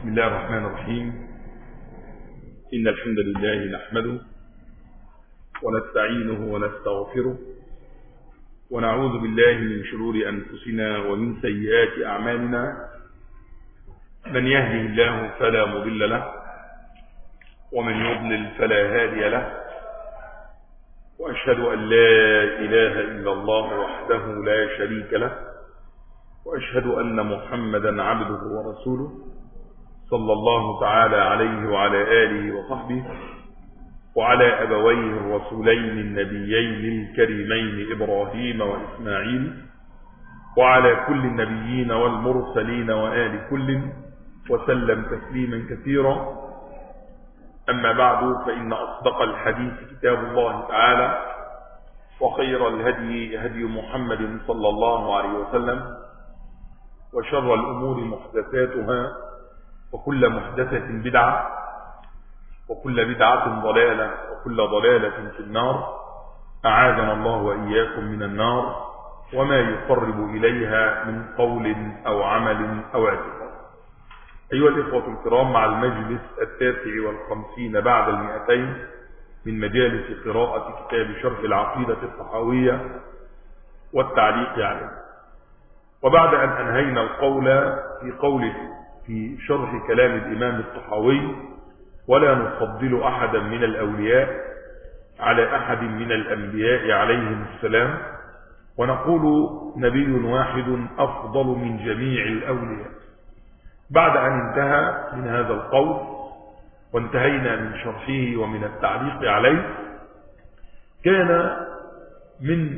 بسم الله الرحمن الرحيم إن الحمد لله نحمده ونستعينه ونستغفره ونعوذ بالله من شرور أنفسنا ومن سيئات أعمالنا من يهده الله فلا مضل له ومن يضلل فلا هادي له وأشهد أن لا إله إلا الله وحده لا شريك له وأشهد أن محمدا عبده ورسوله صلى الله تعالى عليه وعلى آله وصحبه وعلى أبويه الرسولين النبيين الكريمين إبراهيم وإسماعيل وعلى كل النبيين والمرسلين وآل كل وسلم تسليما كثيرا أما بعد فإن أصدق الحديث كتاب الله تعالى وخير الهدي هدي محمد صلى الله عليه وسلم وشر الأمور محدثاتها وكل محدثة بدعة وكل بدعة ضلالة وكل ضلالة في النار أعاذنا الله وإياكم من النار وما يقرب إليها من قول أو عمل أو اعتقاد أيها الإخوة الكرام مع المجلس التاسع والخمسين بعد المئتين من مجالس قراءة كتاب شرح العقيدة الطحاوية والتعليق عليه وبعد أن أنهينا القول في قوله في شرح كلام الإمام الطحاوي ولا نفضل أحدا من الأولياء على أحد من الأنبياء عليهم السلام ونقول نبي واحد أفضل من جميع الأولياء بعد أن انتهى من هذا القول وانتهينا من شرحه ومن التعليق عليه كان من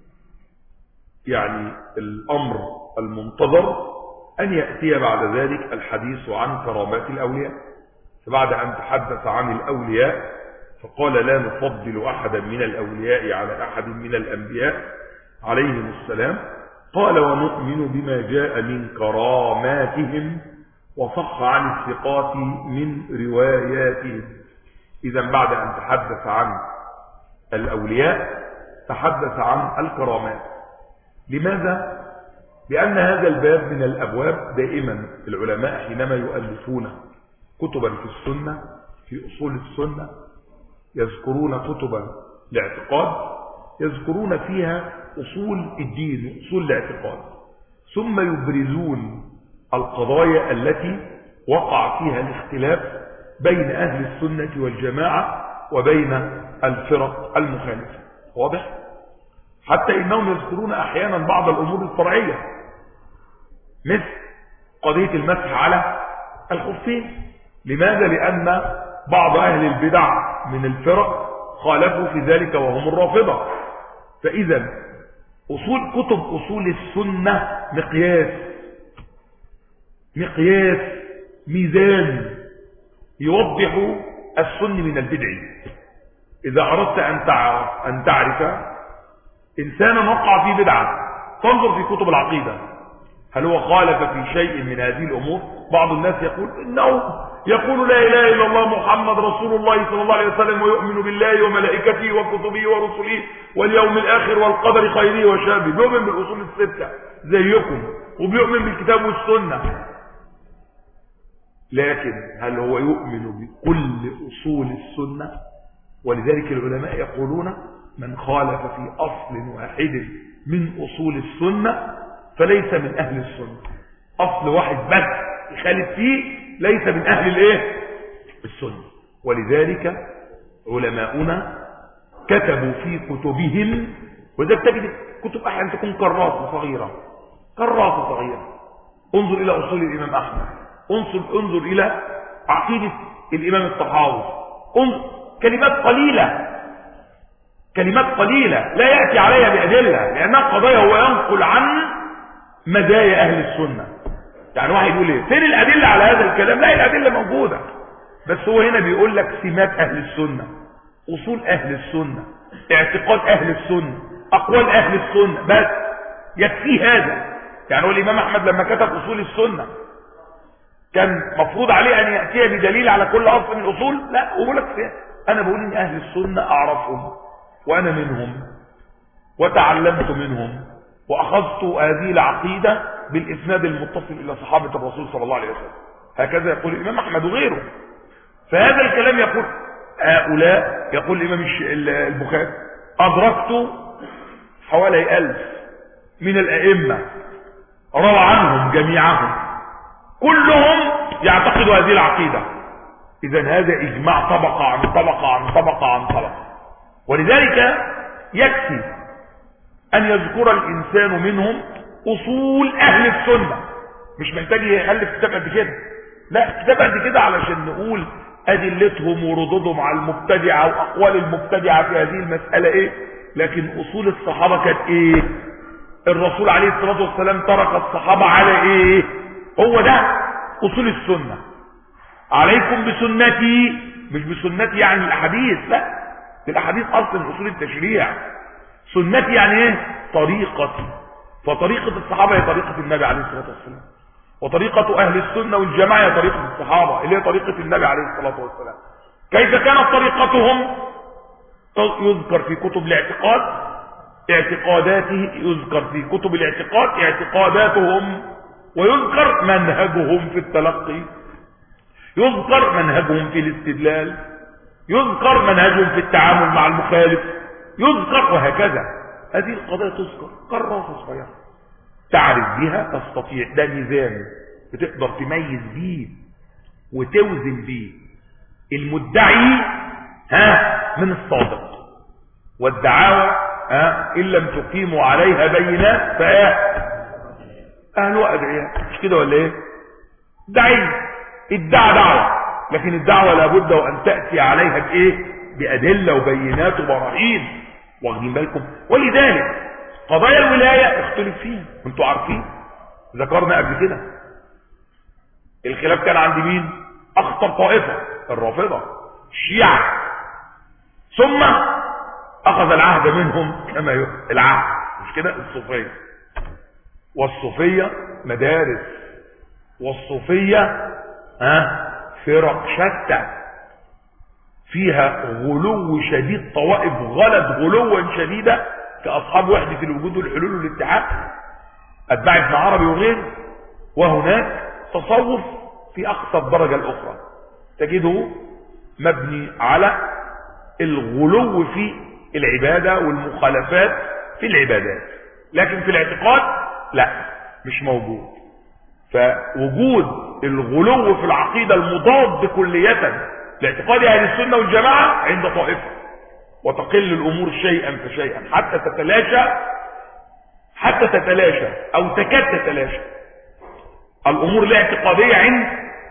يعني الأمر المنتظر أن يأتي بعد ذلك الحديث عن كرامات الأولياء فبعد أن تحدث عن الأولياء فقال لا نفضل أحدا من الأولياء على أحد من الأنبياء عليهم السلام قال ونؤمن بما جاء من كراماتهم وصح عن الثقات من رواياتهم إذا بعد أن تحدث عن الأولياء تحدث عن الكرامات لماذا؟ لأن هذا الباب من الأبواب دائما العلماء حينما يؤلفون كتبا في السنة في أصول السنة يذكرون كتبا لاعتقاد يذكرون فيها أصول الدين أصول الاعتقاد ثم يبرزون القضايا التي وقع فيها الاختلاف بين أهل السنة والجماعة وبين الفرق المخالفة واضح؟ حتى إنهم يذكرون أحيانا بعض الأمور الفرعية مثل قضية المسح على الخفين لماذا؟ لأن بعض أهل البدع من الفرق خالفوا في ذلك وهم الرافضة فإذا أصول كتب أصول السنة مقياس مقياس ميزان يوضح السن من البدع إذا أردت أن تعرف, أن تعرف إنسانا وقع في بدعة تنظر في كتب العقيدة هل هو خالف في شيء من هذه الأمور بعض الناس يقول إنه يقول لا إله إلا الله محمد رسول الله صلى الله عليه وسلم ويؤمن بالله وملائكته وكتبه ورسله واليوم الآخر والقدر خيره وشره بيؤمن بالأصول الستة زيكم وبيؤمن بالكتاب والسنة لكن هل هو يؤمن بكل أصول السنة ولذلك العلماء يقولون من خالف في أصل واحد من أصول السنة فليس من أهل السنة أصل واحد بس يخالف فيه ليس من أهل الإيه؟ السنة ولذلك علماؤنا كتبوا في كتبهم وذلك تجد كتب أحيانا تكون كراسة صغيرة كراسة صغيرة انظر إلى أصول الإمام أحمد انظر, انظر إلى عقيدة الإمام الطحاوي انظر كلمات قليلة كلمات قليلة لا يأتي عليها بأدلة لأنها قضايا هو ينقل عن مزايا أهل السنة يعني واحد يقول ايه فين الأدلة على هذا الكلام لا الأدلة موجودة بس هو هنا بيقول لك سمات أهل السنة أصول أهل السنة اعتقاد أهل السنة أقوال أهل السنة بس يكفي هذا يعني هو الإمام أحمد لما كتب أصول السنة كان مفروض عليه أن يأتي بدليل على كل أصل من الأصول لا وبقول لك أنا بقول إن أهل السنة أعرفهم وأنا منهم وتعلمت منهم وأخذت هذه العقيدة بالإسناد المتصل إلى صحابة الرسول صلى الله عليه وسلم هكذا يقول الإمام أحمد وغيره فهذا الكلام يقول هؤلاء يقول الإمام البخاري أدركت حوالي ألف من الأئمة روى عنهم جميعهم كلهم يعتقد هذه العقيدة إذا هذا إجماع طبقة عن طبقة عن طبقة عن طبقة ولذلك يكفي أن يذكر الإنسان منهم أصول أهل السنة مش محتاج يخلف كتاب قد كده لا كتاب قد كده علشان نقول أدلتهم وردودهم على المبتدعة وأقوال المبتدعة في هذه المسألة إيه لكن أصول الصحابة كانت إيه الرسول عليه الصلاة والسلام ترك الصحابة على إيه هو ده أصول السنة عليكم بسنتي مش بسنتي يعني الأحاديث لا الأحاديث أصلا أصول التشريع سنتي يعني إيه طريقتي فطريقة الصحابة هي طريقة النبي عليه الصلاة والسلام وطريقة أهل السنة والجماعة هي طريقة الصحابة اللي هي طريقة النبي عليه الصلاة والسلام كيف كانت طريقتهم يذكر في كتب الاعتقاد اعتقاداته يذكر في كتب الاعتقاد اعتقاداتهم ويذكر منهجهم في التلقي يذكر منهجهم في الاستدلال يذكر منهجهم في التعامل مع المخالف يذكر وهكذا هذه القضايا تذكر كراسة صغيرة تعرف بها تستطيع ده ميزان بتقدر تميز بيه وتوزن بيه المدعي ها من الصادق والدعاوى ها ان لم تقيموا عليها بينات فايه اهلها ادعياء مش كده ولا ايه دعي ادعى دعوه لكن الدعوه لابد وان تاتي عليها بايه بادله وبينات وبراهين واخدين بالكم ولذلك قضايا الولايه اختلف فيها انتوا عارفين ذكرنا قبل كده الخلاف كان عند مين اخطر طائفه الرافضه الشيعه ثم اخذ العهد منهم كما يقول العهد مش كده الصوفيه والصوفيه مدارس والصوفيه ها فرق شتى فيها غلو شديد طوائف غلت غلوا شديدا كاصحاب وحده الوجود والحلول والاتحاد اتباع ابن عربي وغيره وهناك تصوف في اقصى الدرجه الاخرى تجده مبني على الغلو في العبادة والمخالفات في العبادات لكن في الاعتقاد لا مش موجود فوجود الغلو في العقيدة المضاد كلية لاعتقاد اهل السنة والجماعة عند طائفة وتقل الامور شيئا فشيئا حتى تتلاشى حتى تتلاشى او تكاد تتلاشى الامور الاعتقادية عند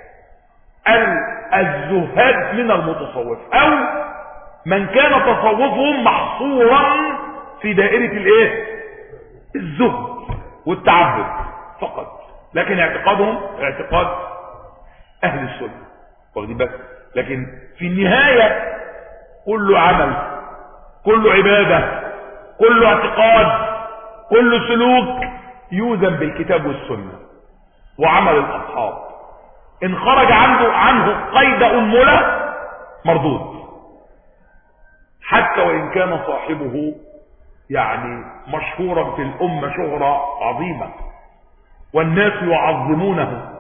الزهاد من المتصوف او من كان تصوفهم محصورا في دائرة الايه الزهد والتعبد فقط لكن اعتقادهم اعتقاد اهل السنة واخدين بالك لكن في النهاية كل عمل كل عبادة كل اعتقاد كل سلوك يوزن بالكتاب والسنة وعمل الاصحاب ان خرج عنده عنه قيد انملة مردود حتى وإن كان صاحبه يعني مشهورا في الأمة شهرة عظيمة والناس يعظمونه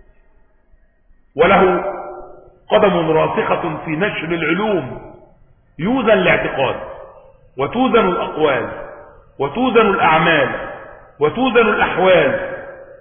وله قدم راسخة في نشر العلوم يوزن الاعتقاد وتوزن الأقوال وتوزن الأعمال وتوزن الأحوال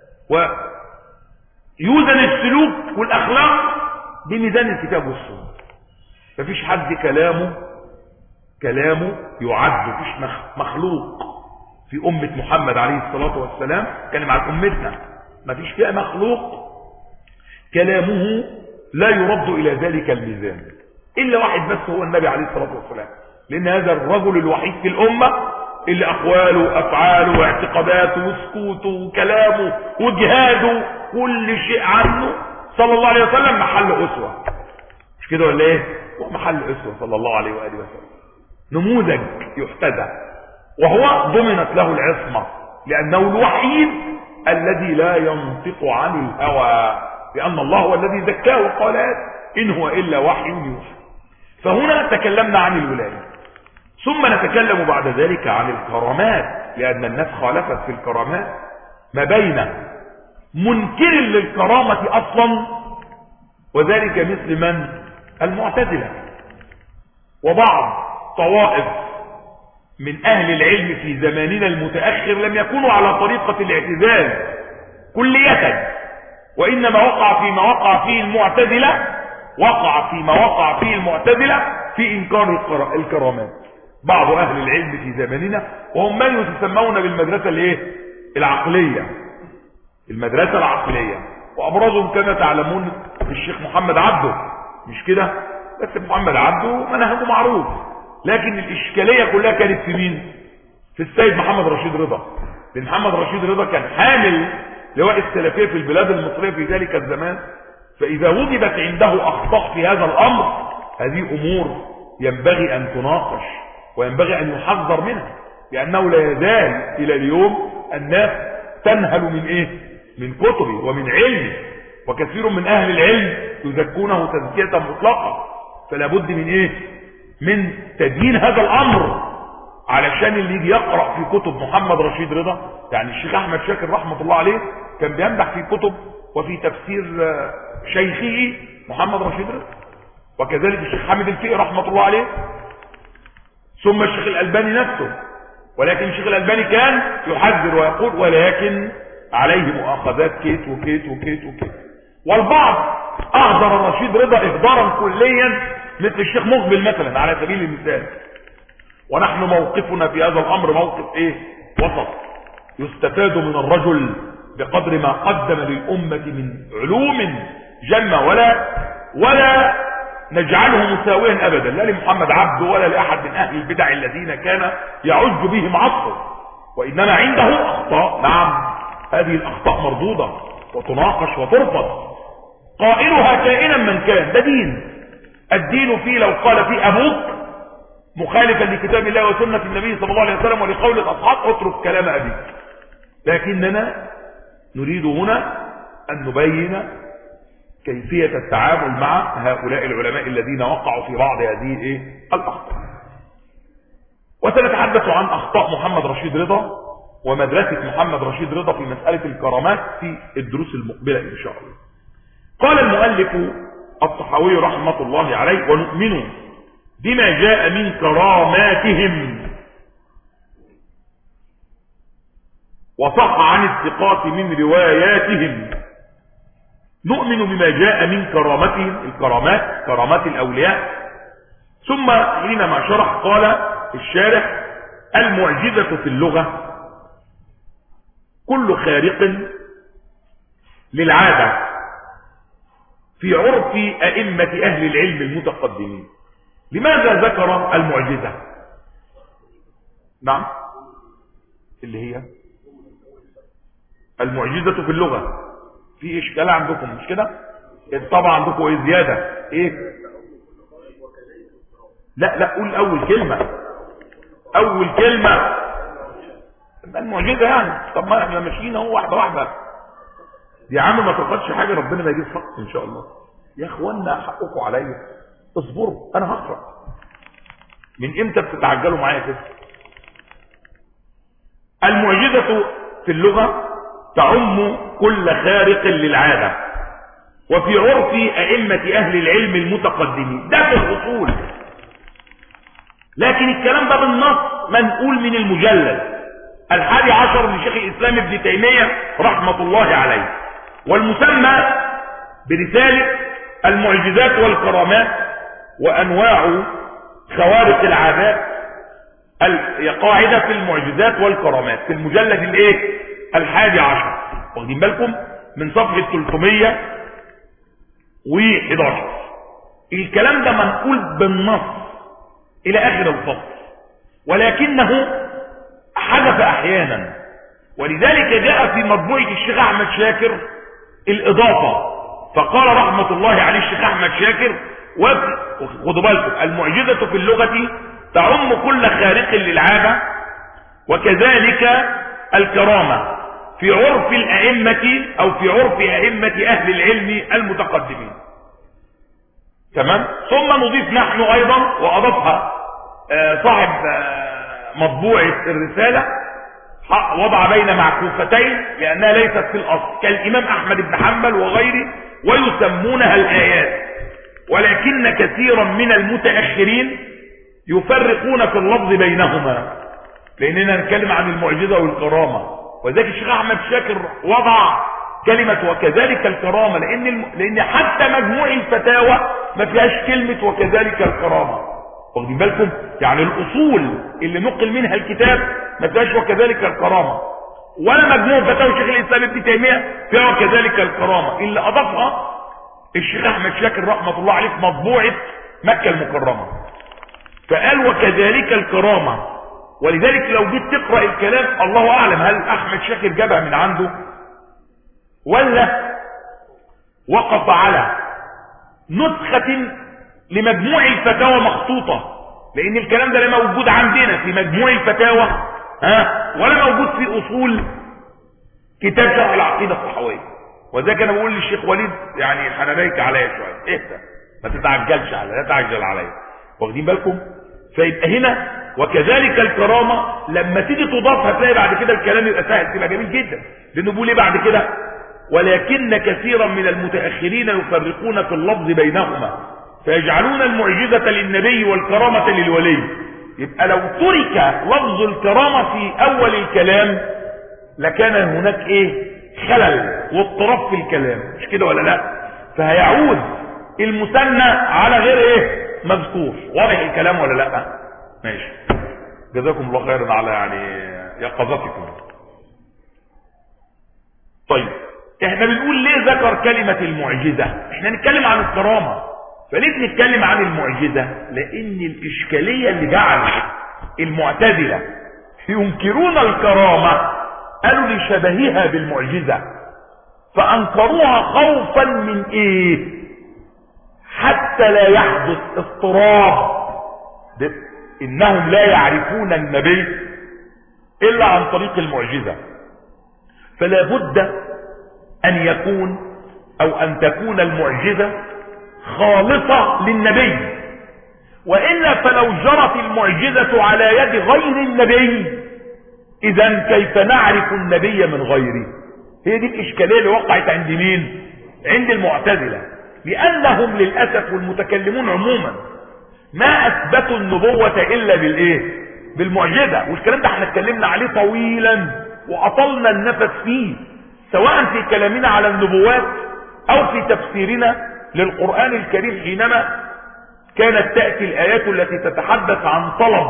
ويوزن السلوك والأخلاق بميزان الكتاب والسنة مفيش حد كلامه كلامه يعد مفيش مخلوق في أمة محمد عليه الصلاة والسلام كان مع أمتنا مفيش فيها مخلوق كلامه لا يرد إلى ذلك الميزان إلا واحد بس هو النبي عليه الصلاة والسلام لأن هذا الرجل الوحيد في الأمة اللي أقواله وأفعاله واعتقاداته وسكوته وكلامه وجهاده كل شيء عنه صلى الله عليه وسلم محل أسوة مش كده ولا إيه؟ هو محل أسوة صلى الله عليه وآله وسلم نموذج يحتذى وهو ضمنت له العصمة لأنه الوحيد الذي لا ينطق عن الهوى لأن الله هو الذي زكاه وقال إن هو إلا وحي يوحى فهنا تكلمنا عن الولاية ثم نتكلم بعد ذلك عن الكرامات لأن الناس خالفت في الكرامات ما بين منكر للكرامة أصلا وذلك مثل من المعتزلة وبعض طوائف من أهل العلم في زماننا المتأخر لم يكونوا على طريقة الاعتزال كلية وإنما وقع فيما وقع فيه المعتزلة وقع فيما وقع فيه المعتزلة في إنكار الكرامات بعض أهل العلم في زماننا وهم من يتسمون بالمدرسة الايه العقلية المدرسة العقلية وأبرزهم كما تعلمون الشيخ محمد عبده مش كده بس محمد عبده منهجه معروف لكن الإشكالية كلها كانت في مين في السيد محمد رشيد رضا لأن محمد رشيد رضا كان حامل لواء السلفية في البلاد المصرية في ذلك الزمان فإذا وجدت عنده أخطاء في هذا الأمر هذه أمور ينبغي أن تناقش وينبغي أن يحذر منها لأنه لا يزال إلى اليوم الناس تنهل من إيه من كتبه ومن علمه وكثير من أهل العلم يزكونه تزكية مطلقة فلا بد من إيه من تدين هذا الأمر علشان اللي يجي يقرأ في كتب محمد رشيد رضا يعني الشيخ أحمد شاكر رحمة الله عليه كان بيمدح في كتب وفي تفسير شيخه محمد رشيد رضا وكذلك الشيخ حامد الفقي رحمة الله عليه ثم الشيخ الألباني نفسه ولكن الشيخ الألباني كان يحذر ويقول ولكن عليه مؤاخذات كيت وكيت وكيت وكيت والبعض أهدر رشيد رضا إهدارا كليا مثل الشيخ مقبل مثلا على سبيل المثال ونحن موقفنا في هذا الأمر موقف إيه وسط يستفاد من الرجل بقدر ما قدم للأمة من علوم جمة ولا ولا نجعله مساويا أبدا لا لمحمد عبده ولا لأحد من أهل البدع الذين كان يعج بهم عصره وإنما عنده أخطاء نعم هذه الأخطاء مردودة وتناقش وترفض قائلها كائنا من كان ده دين الدين فيه لو قال فيه أبوك مخالفا لكتاب الله وسنة النبي صلى الله عليه وسلم ولقول الأصحاب اترك كلام أبيك لكننا نريد هنا أن نبين كيفية التعامل مع هؤلاء العلماء الذين وقعوا في بعض هذه ايه الأخطاء وسنتحدث عن أخطاء محمد رشيد رضا ومدرسة محمد رشيد رضا في مسألة الكرامات في الدروس المقبلة إن شاء الله قال المؤلف الطحاوي رحمة الله عليه ونؤمن بما جاء من كراماتهم وصح عن الثقات من رواياتهم نؤمن بما جاء من كرامتهم الكرامات كرامات الأولياء ثم حينما شرح قال الشارح المعجزة في اللغة كل خارق للعادة في عرف أئمة أهل العلم المتقدمين لماذا ذكر المعجزة نعم اللي هي المعجزة في اللغة في اشكال عندكم مش كده طبعا عندكم ايه زيادة ايه لا لا قول اول كلمة اول كلمة المعجزة يعني طب ما احنا ماشيين اهو واحدة واحدة يا عم ما تقدش حاجة ربنا ما يجيب حق ان شاء الله يا اخوانا حقكم عليا اصبروا انا هقرا من امتى بتتعجلوا معايا كده المعجزة في اللغة تعم كل خارق للعادة وفي عرف أئمة أهل العلم المتقدمين ده في الأصول لكن الكلام ده بالنص منقول من المجلد الحادي عشر لشيخ الإسلام ابن تيمية رحمة الله عليه والمسمى برسالة المعجزات والكرامات وأنواع خوارق العادات قاعدة في المعجزات والكرامات في المجلد الايه الحادي عشر واخدين بالكم من صفحة 311 الكلام ده منقول بالنص الى اخر الفصل ولكنه حدث احيانا ولذلك جاء في مطبوعة الشيخ احمد شاكر الاضافة فقال رحمة الله عليه الشيخ احمد شاكر خدوا بالكم المعجزة في اللغة تعم كل خارق للعادة وكذلك الكرامة في عرف الأئمة أو في عرف أئمة أهل العلم المتقدمين تمام ثم نضيف نحن أيضا وأضافها صاحب مطبوعة الرسالة وضع بين معكوفتين لأنها ليست في الأصل كالإمام أحمد بن حنبل وغيره ويسمونها الآيات ولكن كثيرا من المتأخرين يفرقون في اللفظ بينهما لأننا نتكلم عن المعجزة والكرامة وذلك الشيخ أحمد شاكر وضع كلمة وكذلك الكرامة لأن, الم... لأن حتى مجموع الفتاوى ما فيهاش كلمة وكذلك الكرامة واخدين بالكم يعني الأصول اللي نقل منها الكتاب ما فيهاش وكذلك الكرامة ولا مجموع فتاوى الشيخ الإسلام ابن تيمية فيها وكذلك الكرامة اللي أضافها الشيخ أحمد شاكر رحمة الله عليه في مطبوعة مكة المكرمة فقال وكذلك الكرامة ولذلك لو جيت تقرأ الكلام الله أعلم هل أحمد شاكر جابها من عنده ولا وقف على نسخة لمجموع الفتاوى مخطوطة لأن الكلام ده لا موجود عندنا في مجموع الفتاوى ها ولا موجود في أصول كتاب شرح العقيدة الصحوية وذلك أنا بقول للشيخ وليد يعني حنانيك عليا شوية اهدى ما تتعجلش على لا تعجل عليا واخدين بالكم فيبقى هنا وكذلك الكرامة لما تيجي تضاف هتلاقي بعد كده الكلام يبقى سهل تبقى جميل جدا لانه بيقول ايه بعد كده ولكن كثيرا من المتأخرين يفرقون في اللفظ بينهما فيجعلون المعجزة للنبي والكرامة للولي يبقى لو ترك لفظ الكرامة في اول الكلام لكان هناك ايه خلل واضطراب في الكلام مش كده ولا لا فهيعود المثنى على غير ايه مذكور واضح الكلام ولا لا ماشي جزاكم الله خيرا على يعني يقظتكم طيب احنا بنقول ليه ذكر كلمة المعجزة احنا نتكلم عن الكرامة فليه نتكلم عن المعجزة لان الاشكالية اللي جعل المعتزلة ينكرون الكرامة قالوا لشبهها بالمعجزة فانكروها خوفا من ايه حتى لا يحدث اضطراب انهم لا يعرفون النبي الا عن طريق المعجزة فلا بد ان يكون او ان تكون المعجزة خالصة للنبي وإلا فلو جرت المعجزة على يد غير النبي اذا كيف نعرف النبي من غيره هي دي الاشكالية اللي وقعت عند مين عند المعتزلة لانهم للأسف والمتكلمون عموما ما اثبتوا النبوة الا بالايه بالمعجزة والكلام ده احنا اتكلمنا عليه طويلا واطلنا النفس فيه سواء في كلامنا على النبوات او في تفسيرنا للقرآن الكريم حينما كانت تأتي الآيات التي تتحدث عن طلب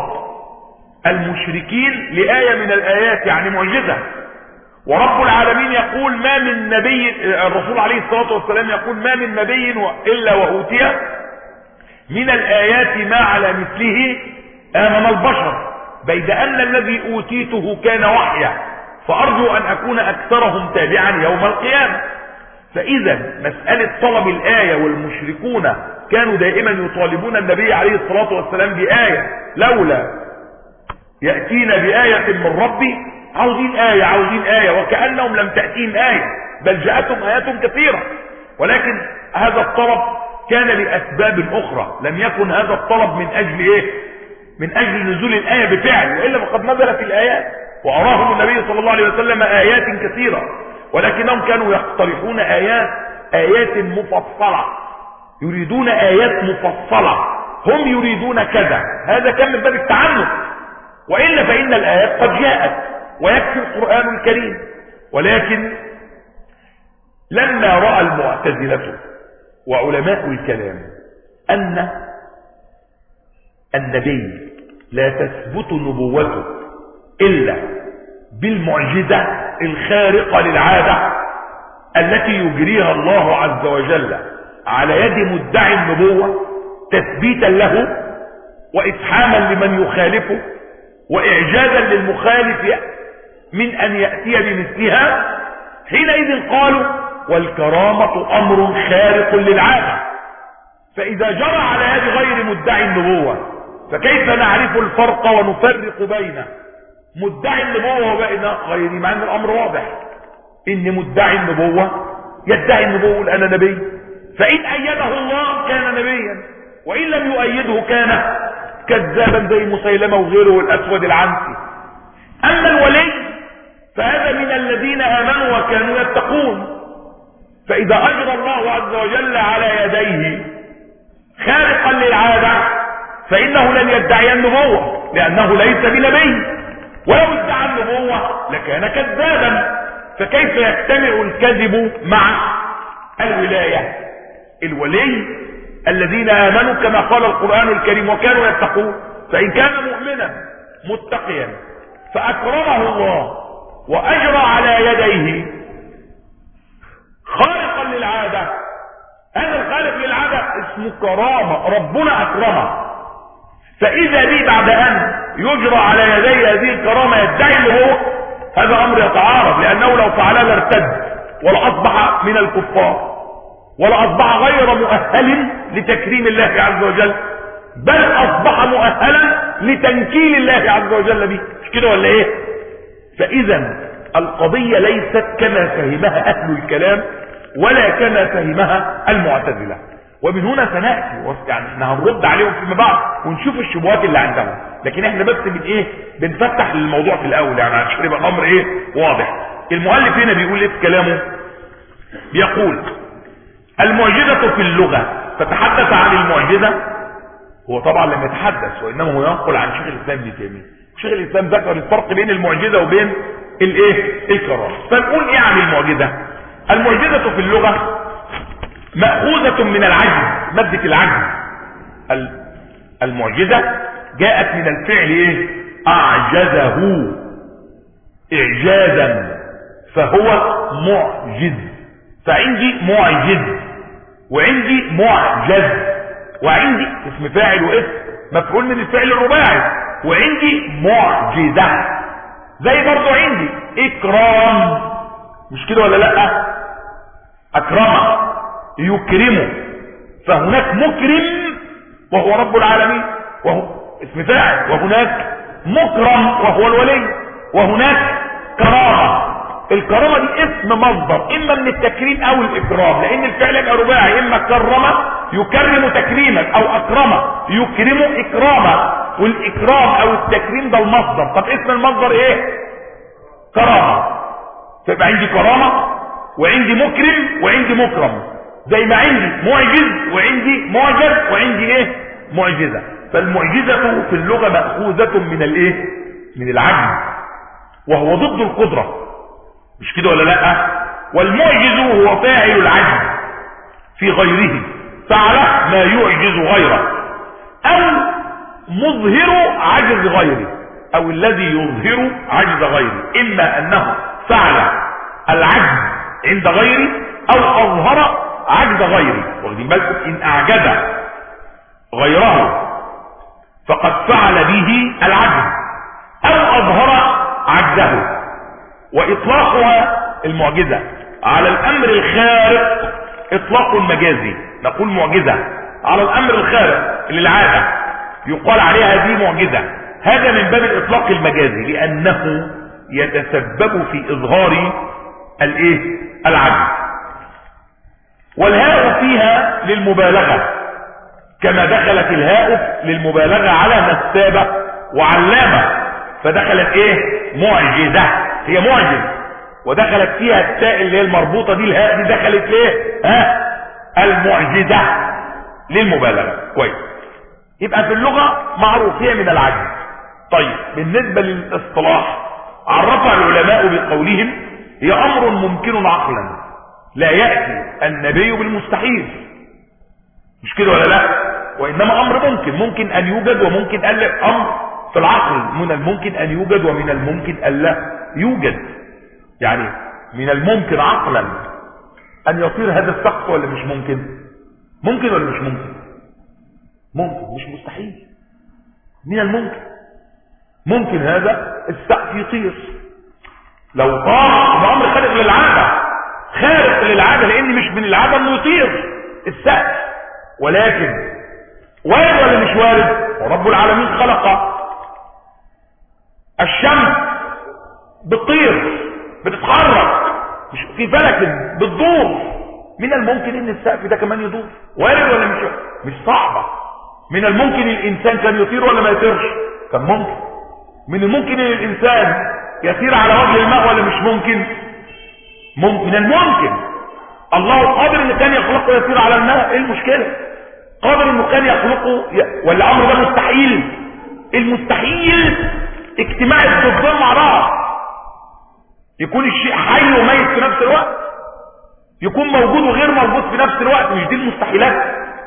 المشركين لآية من الآيات يعني معجزة ورب العالمين يقول ما من نبي الرسول عليه الصلاة والسلام يقول ما من نبي إلا وأوتي من الآيات ما على مثله آمن البشر بيد أن الذي أوتيته كان وحيا فأرجو أن أكون أكثرهم تابعا يوم القيامة فإذا مسألة طلب الآية والمشركون كانوا دائما يطالبون النبي عليه الصلاة والسلام بآية لولا يأتينا بآية من ربي عاوزين آية عاوزين آية وكأنهم لم تأتيهم آية بل جاءتهم آيات كثيرة ولكن هذا الطلب كان لأسباب أخرى لم يكن هذا الطلب من أجل إيه من أجل نزول الآية بفعل وإلا فقد نزلت الآيات وأراهم النبي صلى الله عليه وسلم آيات كثيرة ولكنهم كانوا يقترحون آيات آيات مفصلة يريدون آيات مفصلة هم يريدون كذا هذا كان من باب التعنت وإلا فإن الآيات قد جاءت ويكفي القرآن الكريم ولكن لما رأى المعتزلة وعلماء الكلام أن النبي لا تثبت نبوته إلا بالمعجزة الخارقة للعادة التي يجريها الله عز وجل على يد مدعي النبوة تثبيتا له وإفحاما لمن يخالفه وإعجازا للمخالف من أن يأتي بمثلها حينئذ قالوا والكرامة أمر خارق للعادة فإذا جرى على يد غير مدعي النبوة فكيف نعرف الفرق ونفرق بين مدعي النبوة وبين غيره مع أن الأمر واضح إن مدعي النبوة يدعي النبوة أنا نبي فإن أيده الله كان نبيا وإن لم يؤيده كان كذابا زي مسيلمة وغيره والأسود العنسي أما الولي فهذا من الذين آمنوا وكانوا يتقون فإذا أجرى الله عز وجل على يديه خارقا للعادة فإنه لن يدعي النبوة لأنه ليس بنبي ولو ادعى النبوة لكان كذابا فكيف يجتمع الكذب مع الولاية الولي الذين آمنوا كما قال القرآن الكريم وكانوا يتقون فإن كان مؤمنا متقيا فأكرمه الله وأجرى على يديه خارقا للعادة هذا الخالق للعادة اسمه كرامة ربنا أكرمه فإذا بي بعد أن يجرى على يدي هذه الكرامة يدعي اللي هو هذا أمر يتعارض لأنه لو فعلها لارتد ولأصبح من الكفار ولأصبح غير مؤهل لتكريم الله عز وجل بل أصبح مؤهلا لتنكيل الله عز وجل به مش كده ولا ايه فإذا القضية ليست كما فهمها أهل الكلام ولا كما فهمها المعتزلة ومن هنا سنأتي يعني احنا هنرد عليهم فيما بعد ونشوف الشبهات اللي عندهم لكن احنا بس من ايه بنفتح الموضوع في الاول يعني عشان يبقى الامر ايه واضح المؤلف هنا بيقول ايه في كلامه بيقول المعجزة في اللغة فتحدث عن المعجزة هو طبعا لم يتحدث وانما هو ينقل عن شيخ الاسلام ابن تيميه شيخ الاسلام ذكر الفرق بين المعجزة وبين الايه الكرامة فنقول ايه عن المعجزة المعجزة في اللغة مأخوذة من العجز مادة العجز المعجزة جاءت من الفعل ايه اعجزه اعجازا فهو معجز فعندي معجز وعندي معجز وعندي اسم فاعل واسم مفعول من الفعل الرباعي وعندي معجزة زي برضو عندي اكرام مش كده ولا لا اكرمه يكرمه فهناك مكرم وهو رب العالمين وهو اسم فاعل وهناك مكرم وهو الولي وهناك كرامة الكرامة دي اسم مصدر اما من التكريم او الاكرام لان الفعل يبقى رباعي اما كرم يكرم تكريما او اكرم يكرم اكراما والاكرام او التكريم ده المصدر طب اسم المصدر ايه كرامة فيبقى عندي كرامة وعندي مكرم وعندي مكرم زي ما عندي معجز وعندي معجز وعندي ايه معجزة فالمعجزة في اللغة مأخوذة من الايه من العجز وهو ضد القدرة مش كده ولا لا والمعجز هو فاعل العجز في غيره فعل ما يعجز غيره او مظهر عجز غيره او الذي يظهر عجز غيره اما انه فعل العجز عند غيره او اظهر عجز غيره واخدين بالكم ان اعجز غيره فقد فعل به العجز او اظهر عجزه واطلاقها المعجزة على الامر الخارق اطلاق مجازي نقول معجزة على الامر الخارق للعادة يقال عليها هذه معجزة هذا من باب الاطلاق المجازي لانه يتسبب في اظهار الايه العجز والهاء فيها للمبالغة كما دخلت الهاء للمبالغة على نسابة وعلامة فدخلت ايه معجزة هي معجز ودخلت فيها التاء اللي هي المربوطة دي الهاء دي دخلت ليه ها المعجزة للمبالغة كويس يبقى في اللغة معروف هي من العجز طيب بالنسبة للاصطلاح عرفها العلماء بقولهم هي امر ممكن عقلا لا يأتي النبي بالمستحيل مش كده ولا لا وانما امر ممكن ممكن ان يوجد وممكن ان لا امر في العقل من الممكن ان يوجد ومن الممكن ان لا يوجد يعني من الممكن عقلا ان يطير هذا السقف ولا مش ممكن ممكن ولا مش ممكن ممكن مش مستحيل من الممكن ممكن هذا السقف يطير لو طار ده امر خارق للعاده خارق للعاده لان مش من العاده انه يطير السقف ولكن وارد ولا مش وارد ورب العالمين خلق الشمس بتطير بتتحرك مش في فلك بتدور من الممكن ان السقف ده كمان يدور وارد ولا مش مش صعبه من الممكن الانسان كان يطير ولا ما يطيرش كان ممكن من الممكن ان الانسان يسير على وجه الماء ولا مش ممكن ممكن الممكن الله قادر ان كان يخلقه يسير على الماء ايه المشكلة قادر انه كان يخلقه ي... ولا امر ده مستحيل المستحيل اجتماع الضدين مع بعض يكون الشيء حي وميت في نفس الوقت يكون موجود وغير موجود في نفس الوقت مش دي المستحيلات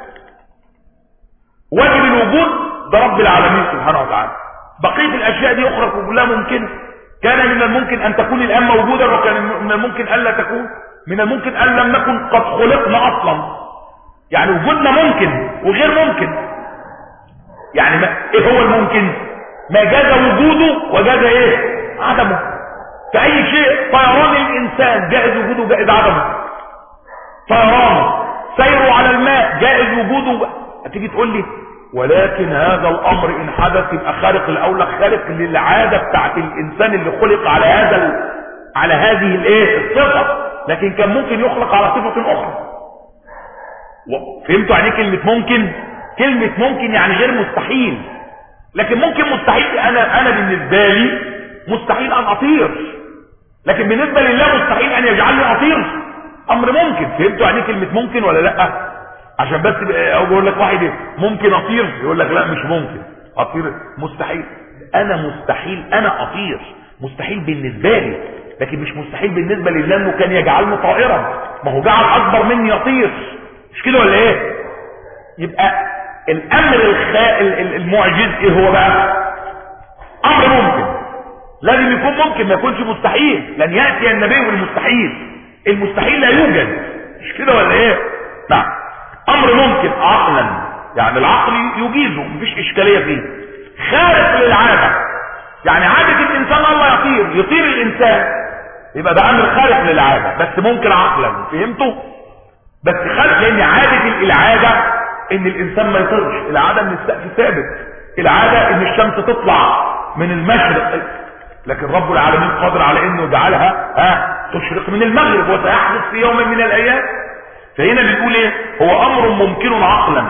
واجب الوجود ده رب العالمين سبحانه وتعالى بقية الاشياء دي اخرى كلها ممكنة كان من الممكن ان تكون الان موجودة وكان من الممكن ان لا تكون من الممكن ان لم نكن قد خلقنا اصلا يعني وجودنا ممكن وغير ممكن يعني ما ايه هو الممكن ما جاز وجوده وجاز ايه عدمه في اي شيء طيران الانسان جائز وجوده وجائز عدمه طيرانه سيره على الماء جائز وجوده هتيجي تقول لي ولكن هذا الامر ان حدث يبقى خارق الاولى خارق للعاده بتاعت الانسان اللي خلق على هذا ال... على هذه الايه الصفه لكن كان ممكن يخلق على صفه اخرى فهمتوا يعني كلمه ممكن كلمه ممكن يعني غير مستحيل لكن ممكن مستحيل انا انا بالنسبه لي مستحيل ان اطير لكن بالنسبه لله مستحيل ان يجعلني اطير امر ممكن فهمتوا يعني كلمه ممكن ولا لا عشان بس او بقول لك واحد إيه؟ ممكن اطير يقول لك لا مش ممكن اطير مستحيل انا مستحيل انا اطير مستحيل بالنسبه لي لكن مش مستحيل بالنسبه لله انه كان يجعلني طائرا ما هو جعل اكبر مني يطير مش كده ولا ايه يبقى الامر الخا... المعجز ايه هو بقى امر ممكن لازم يكون ممكن ما يكونش مستحيل لن ياتي النبي بالمستحيل المستحيل لا يوجد مش كده ولا ايه نعم امر ممكن عقلا يعني العقل يجيزه مفيش اشكاليه فيه خارق للعاده يعني عاده الانسان الله يطير يطير الانسان يبقى ده امر خارق للعاده بس ممكن عقلا فهمتوا بس خارق لان عاده العاده ان الانسان ما يطيرش العاده ان السقف ثابت العاده ان الشمس تطلع من المشرق لكن رب العالمين قادر على انه يجعلها ها تشرق من المغرب وسيحدث في يوم من الايام فهنا بنقول ايه هو امر ممكن عقلا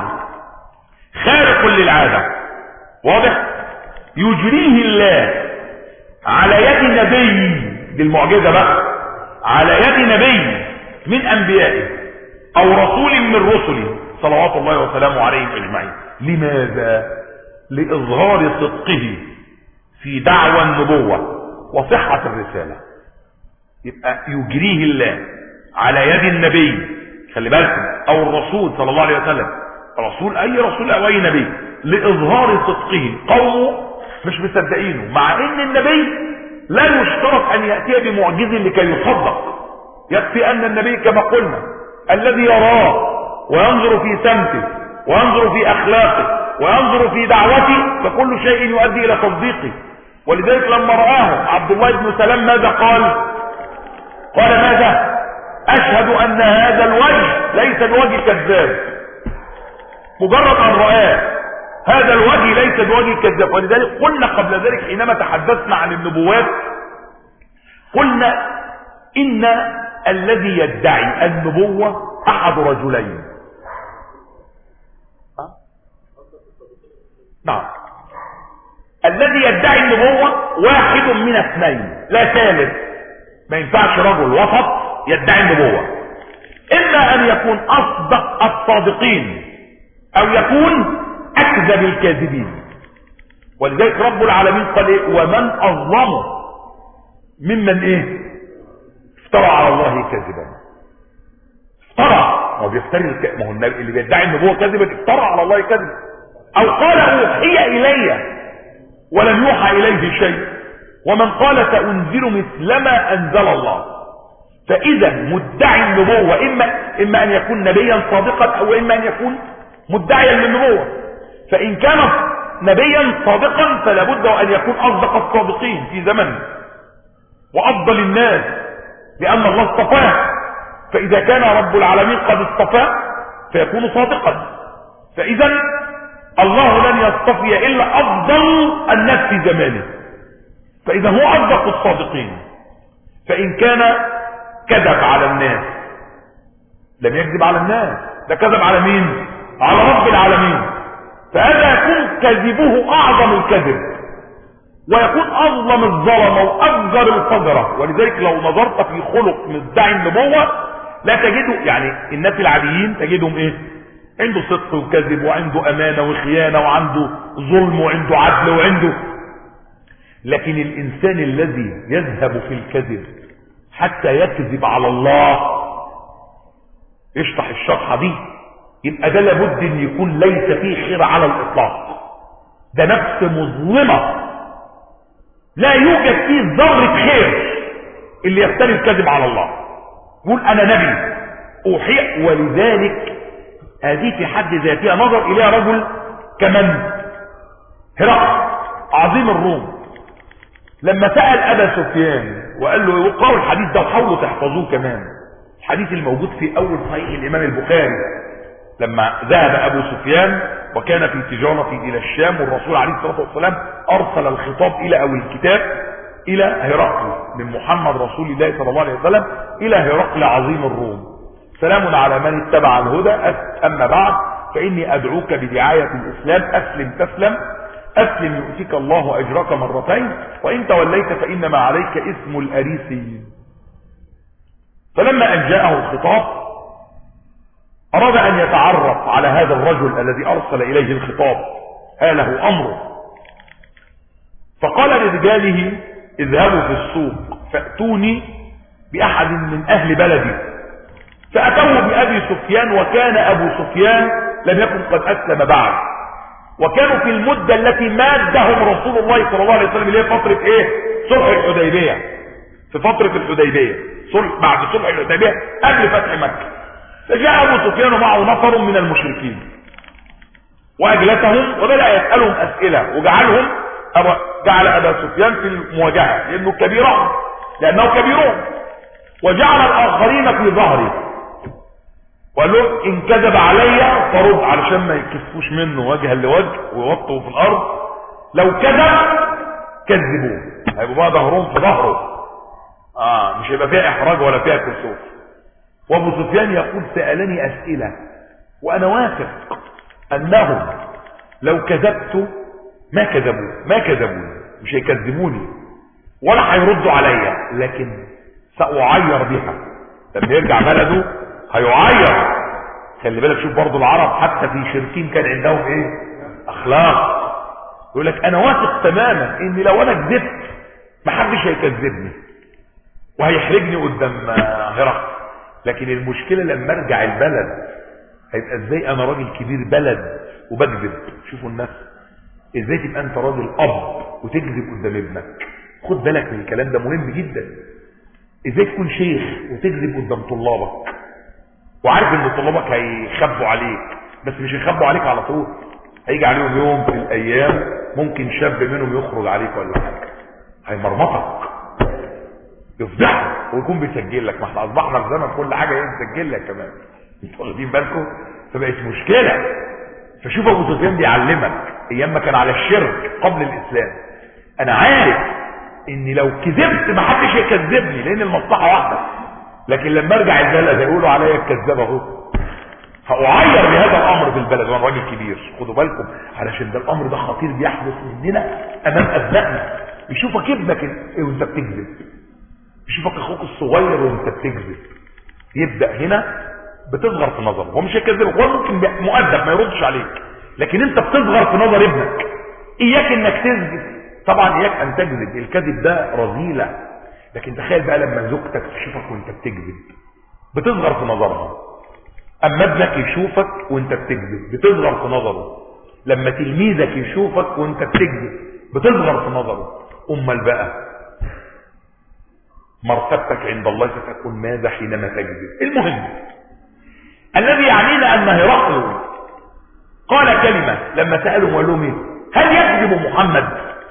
خارق للعاده واضح يجريه الله على يد نبي دي المعجزه بقى على يد نبي من انبيائه او رسول من رسله صلوات الله وسلامه عليهم اجمعين لماذا لاظهار صدقه في دعوى النبوه وصحه الرساله يبقى يجريه الله على يد النبي خلي بالكم او الرسول صلى الله عليه وسلم رسول اي رسول او اي نبي لاظهار صدقه قومه مش مصدقينه مع ان النبي لا يشترط ان ياتي بمعجز لكي يصدق يكفي ان النبي كما قلنا الذي يراه وينظر في سمته وينظر في اخلاقه وينظر في دعوته فكل شيء يؤدي الى تصديقه ولذلك لما رآه عبد الله بن سلام ماذا قال قال ماذا اشهد ان هذا الوجه ليس بوجه كذاب مجرد ان رآه هذا الوجه ليس بوجه كذاب ولذلك قلنا قبل ذلك حينما تحدثنا عن النبوات قلنا ان الذي يدعي النبوة احد رجلين نعم الذي يدعي النبوة واحد من اثنين لا ثالث ما ينفعش رجل وسط يدعي النبوة اما ان يكون اصدق الصادقين او يكون اكذب الكاذبين ولذلك رب العالمين قال ايه ومن اظلم ممن ايه افترى على الله كذبا افترى هو بيفتري الك... ما هو اللي بيدعي النبوة كذبا افترى على الله كذبا او قال اوحي الي ولم يوحى اليه شيء ومن قال سانزل مثل ما انزل الله فاذا مدعي النبوة اما اما ان يكون نبيا صادقا او اما ان يكون مدعيا للنبوة فان كان نبيا صادقا فلا بد ان يكون اصدق الصادقين في زمنه وافضل الناس لان الله اصطفاه فاذا كان رب العالمين قد اصطفاه فيكون صادقا فاذا الله لن يصطفي الا افضل الناس في زمانه فاذا هو اصدق الصادقين فان كان كذب على الناس لم يكذب على الناس ده كذب على مين على رب العالمين فهذا يكون كذبه اعظم الكذب ويكون اظلم الظلمة وافجر الفجرة ولذلك لو نظرت في خلق مدعي النبوة لا تجده يعني الناس العاديين تجدهم ايه عنده صدق وكذب وعنده امانة وخيانة وعنده ظلم وعنده عدل وعنده لكن الانسان الذي يذهب في الكذب حتى يكذب على الله يشطح الشطحة دي يبقى ده لابد ان يكون ليس فيه خير على الاطلاق ده نفس مظلمة لا يوجد فيه ذرة خير اللي يفتري الكذب على الله يقول انا نبي اوحي ولذلك هذه في حد ذاتها نظر اليها رجل كمن هرقل عظيم الروم لما سأل ابا سفيان وقال له وقروا الحديث ده وحاولوا تحفظوه كمان الحديث الموجود في اول صحيح الامام البخاري لما ذهب ابو سفيان وكان في تجارة الى الشام والرسول عليه الصلاة والسلام ارسل الخطاب الى او الكتاب الى هرقل من محمد رسول الله صلى الله عليه وسلم الى هرقل عظيم الروم سلام على من اتبع الهدى اما بعد فاني ادعوك بدعاية الاسلام اسلم تسلم اسلم يؤتيك الله اجرك مرتين وان توليت فانما عليك اسم الاريسيين فلما ان جاءه الخطاب اراد ان يتعرف على هذا الرجل الذي ارسل اليه الخطاب ها له امره فقال لرجاله اذهبوا في السوق فاتوني باحد من اهل بلدي فاتوه بابي سفيان وكان ابو سفيان لم يكن قد اسلم بعد وكانوا في المدة التي مادهم رسول الله صلى الله عليه وسلم اللي هي فترة ايه صلح الحديبية في فترة الحديبية صلح بعد صلح الحديبية قبل فتح مكة فجاء ابو سفيان ومعه نفر من المشركين واجلسهم وبدأ يسألهم اسئلة وجعلهم أبا جعل ابا سفيان في المواجهة لانه كبيرهم لانه كبيرهم وجعل الاخرين في ظهره وقال لهم ان كذب عليا فرد علشان ما يكفوش منه وجها لوجه ويوطوا في الارض لو كذب كذبوه هيبقوا بقى ظهرهم في ظهره اه مش هيبقى فيها احراج ولا فيها كسوف وابو سفيان يقول سالني اسئله وانا واثق انهم لو كذبت ما كذبوا ما كذبوني مش هيكذبوني ولا هيردوا عليا لكن ساعير بها لما يرجع بلده هيعير خلي بالك شوف برضو العرب حتى في شركين كان عندهم ايه اخلاق يقول لك انا واثق تماما ان لو انا كذبت محدش هيكذبني وهيحرجني قدام هرقل لكن المشكله لما ارجع البلد هيبقى ازاي انا راجل كبير بلد وبكذب شوفوا الناس ازاي تبقى انت راجل اب وتكذب قدام ابنك خد بالك من الكلام ده مهم جدا ازاي تكون شيخ وتكذب قدام طلابك وعارف ان طلابك هيخبوا عليك بس مش هيخبوا عليك على طول هيجي عليهم يوم في الايام ممكن شاب منهم يخرج عليك ولا حاجه هيمرمطك يفضحك ويكون بيسجل لك ما احنا اصبحنا في زمن كل حاجه ايه بتسجل لك كمان انتوا واخدين بالكم فبقت مشكله فشوف ابو سفيان بيعلمك ايام ما كان على الشرك قبل الاسلام انا عارف ان لو كذبت ما حدش هيكذبني لان المصلحه واحده لكن لما ارجع البلد هيقولوا عليا الكذاب اهو هأعير بهذا الامر في البلد وانا راجل كبير خدوا بالكم علشان ده الامر ده خطير بيحدث مننا امام ابنائنا يشوفك ابنك وانت بتكذب يشوفك اخوك الصغير وانت بتكذب يبدا هنا بتصغر في نظره هو مش هيكذبك هو ممكن مؤدب ما يردش عليك لكن انت بتصغر في نظر ابنك اياك انك تكذب طبعا اياك ان تكذب الكذب ده رذيله لكن تخيل بقى لما زوجتك تشوفك وانت بتكذب بتصغر في نظرها اما ابنك يشوفك وانت بتكذب بتصغر في نظره لما تلميذك يشوفك وانت بتكذب بتصغر في نظره امال بقى مرتبتك عند الله ستكون ماذا حينما تكذب المهم الذي يعنينا ان هرقل قال كلمة لما سألوا وقال لهم ايه هل يكذب محمد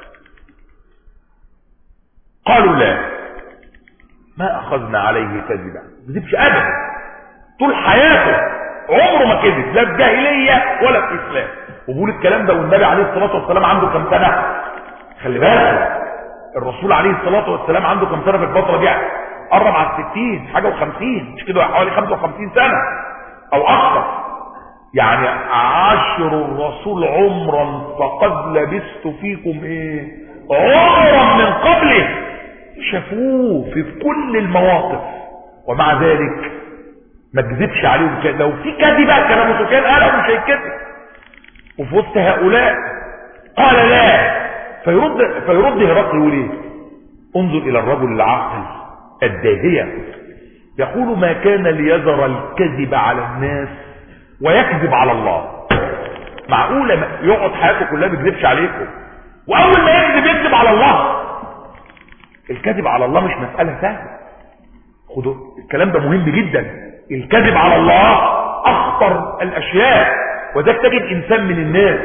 قالوا لا ما اخذنا عليه كذبا ما كذبش ابدا طول حياته عمره ما كذب لا في جاهليه ولا في اسلام وبقول الكلام ده والنبي عليه الصلاه والسلام عنده كام سنه خلي بالك الرسول عليه الصلاه والسلام عنده كام سنه في الفتره دي قرب على الستين حاجه و50 مش كده حوالي 55 سنه او اكثر يعني عاشر الرسول عمرا فقد لبست فيكم ايه عمرا من قبله شافوه في كل المواقف ومع ذلك ما تكذبش عليهم كده لو في كذبه كان ابو سفيان قال مش هيتكذب وفي وسط هؤلاء قال لا فيرد فيرد هرقل يقول ايه انظر الى الرجل العاقل الداهيه يقول ما كان ليذر الكذب على الناس ويكذب على الله معقوله يقعد حياته كلها ما بيكذبش عليكم واول ما يكذب يكذب على الله الكذب على الله مش مساله سهله خدوا الكلام ده مهم جدا الكذب على الله اخطر الاشياء وذلك تجد انسان من الناس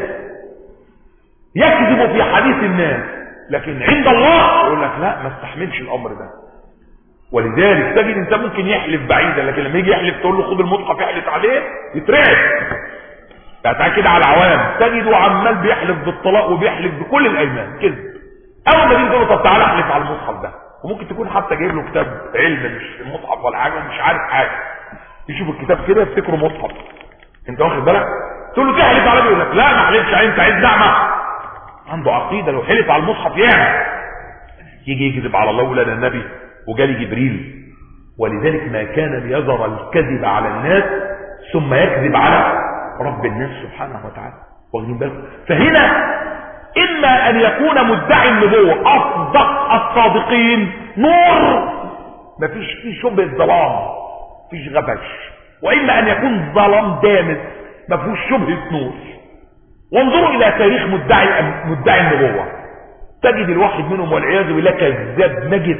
يكذب في حديث الناس لكن عند الله يقول لك لا ما استحملش الامر ده ولذلك تجد انسان ممكن يحلف بعيدا لكن لما يجي يحلف تقول له خد المصحف يحلف عليه يترعب يعني كده على العوام تجده عمال بيحلف بالطلاق وبيحلف بكل الايمان كذب اول ما تيجي تقول له طب تعالى احلف على المصحف ده وممكن تكون حتى جايب له كتاب علم مش مصحف ولا حاجه مش عارف حاجه يشوف الكتاب كده يفتكره مصحف انت واخد بالك تقول له تحلف على يقول لك لا ما احلفش انت عايز زعمه عنده عقيده لو حلف على المصحف يعمل يجي يكذب على الله ولا النبي وجالي جبريل ولذلك ما كان ليظهر الكذب على الناس ثم يكذب على رب الناس سبحانه وتعالى واخدين بالكم فهنا اما ان يكون مدعي النبوه اصدق الصادقين نور مفيش فيه شبه ظلام مفيش غبش واما ان يكون ظلام دامس مفيهوش شبهه نور وانظروا الى تاريخ مدعي مدعي النبوه تجد الواحد منهم والعياذ بالله كذاب نجس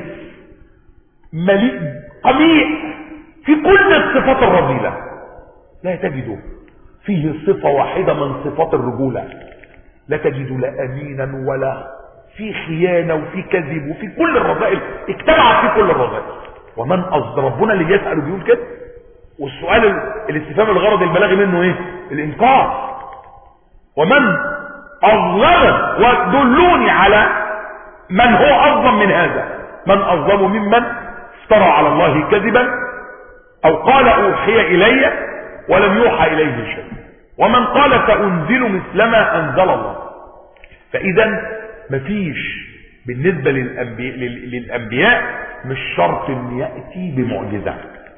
مليء قميع في كل الصفات الرذيله لا تجده فيه صفه واحده من صفات الرجوله لا تجد لا امينا ولا في خيانه وفي كذب وفي كل الرذائل اجتمعت في كل الرذائل ومن قصد ربنا اللي يسال بيقول كده والسؤال الاستفهام الغرض البلاغي منه ايه الانكار ومن اظلم ودلوني على من هو اظلم من هذا من اظلم ممن افترى على الله كذبا او قال اوحي الي ولم يوحى اليه شيء ومن قال سانزل مثل ما انزل الله فاذا مفيش بالنسبه للأنبياء, للانبياء مش شرط ان ياتي بمعجزه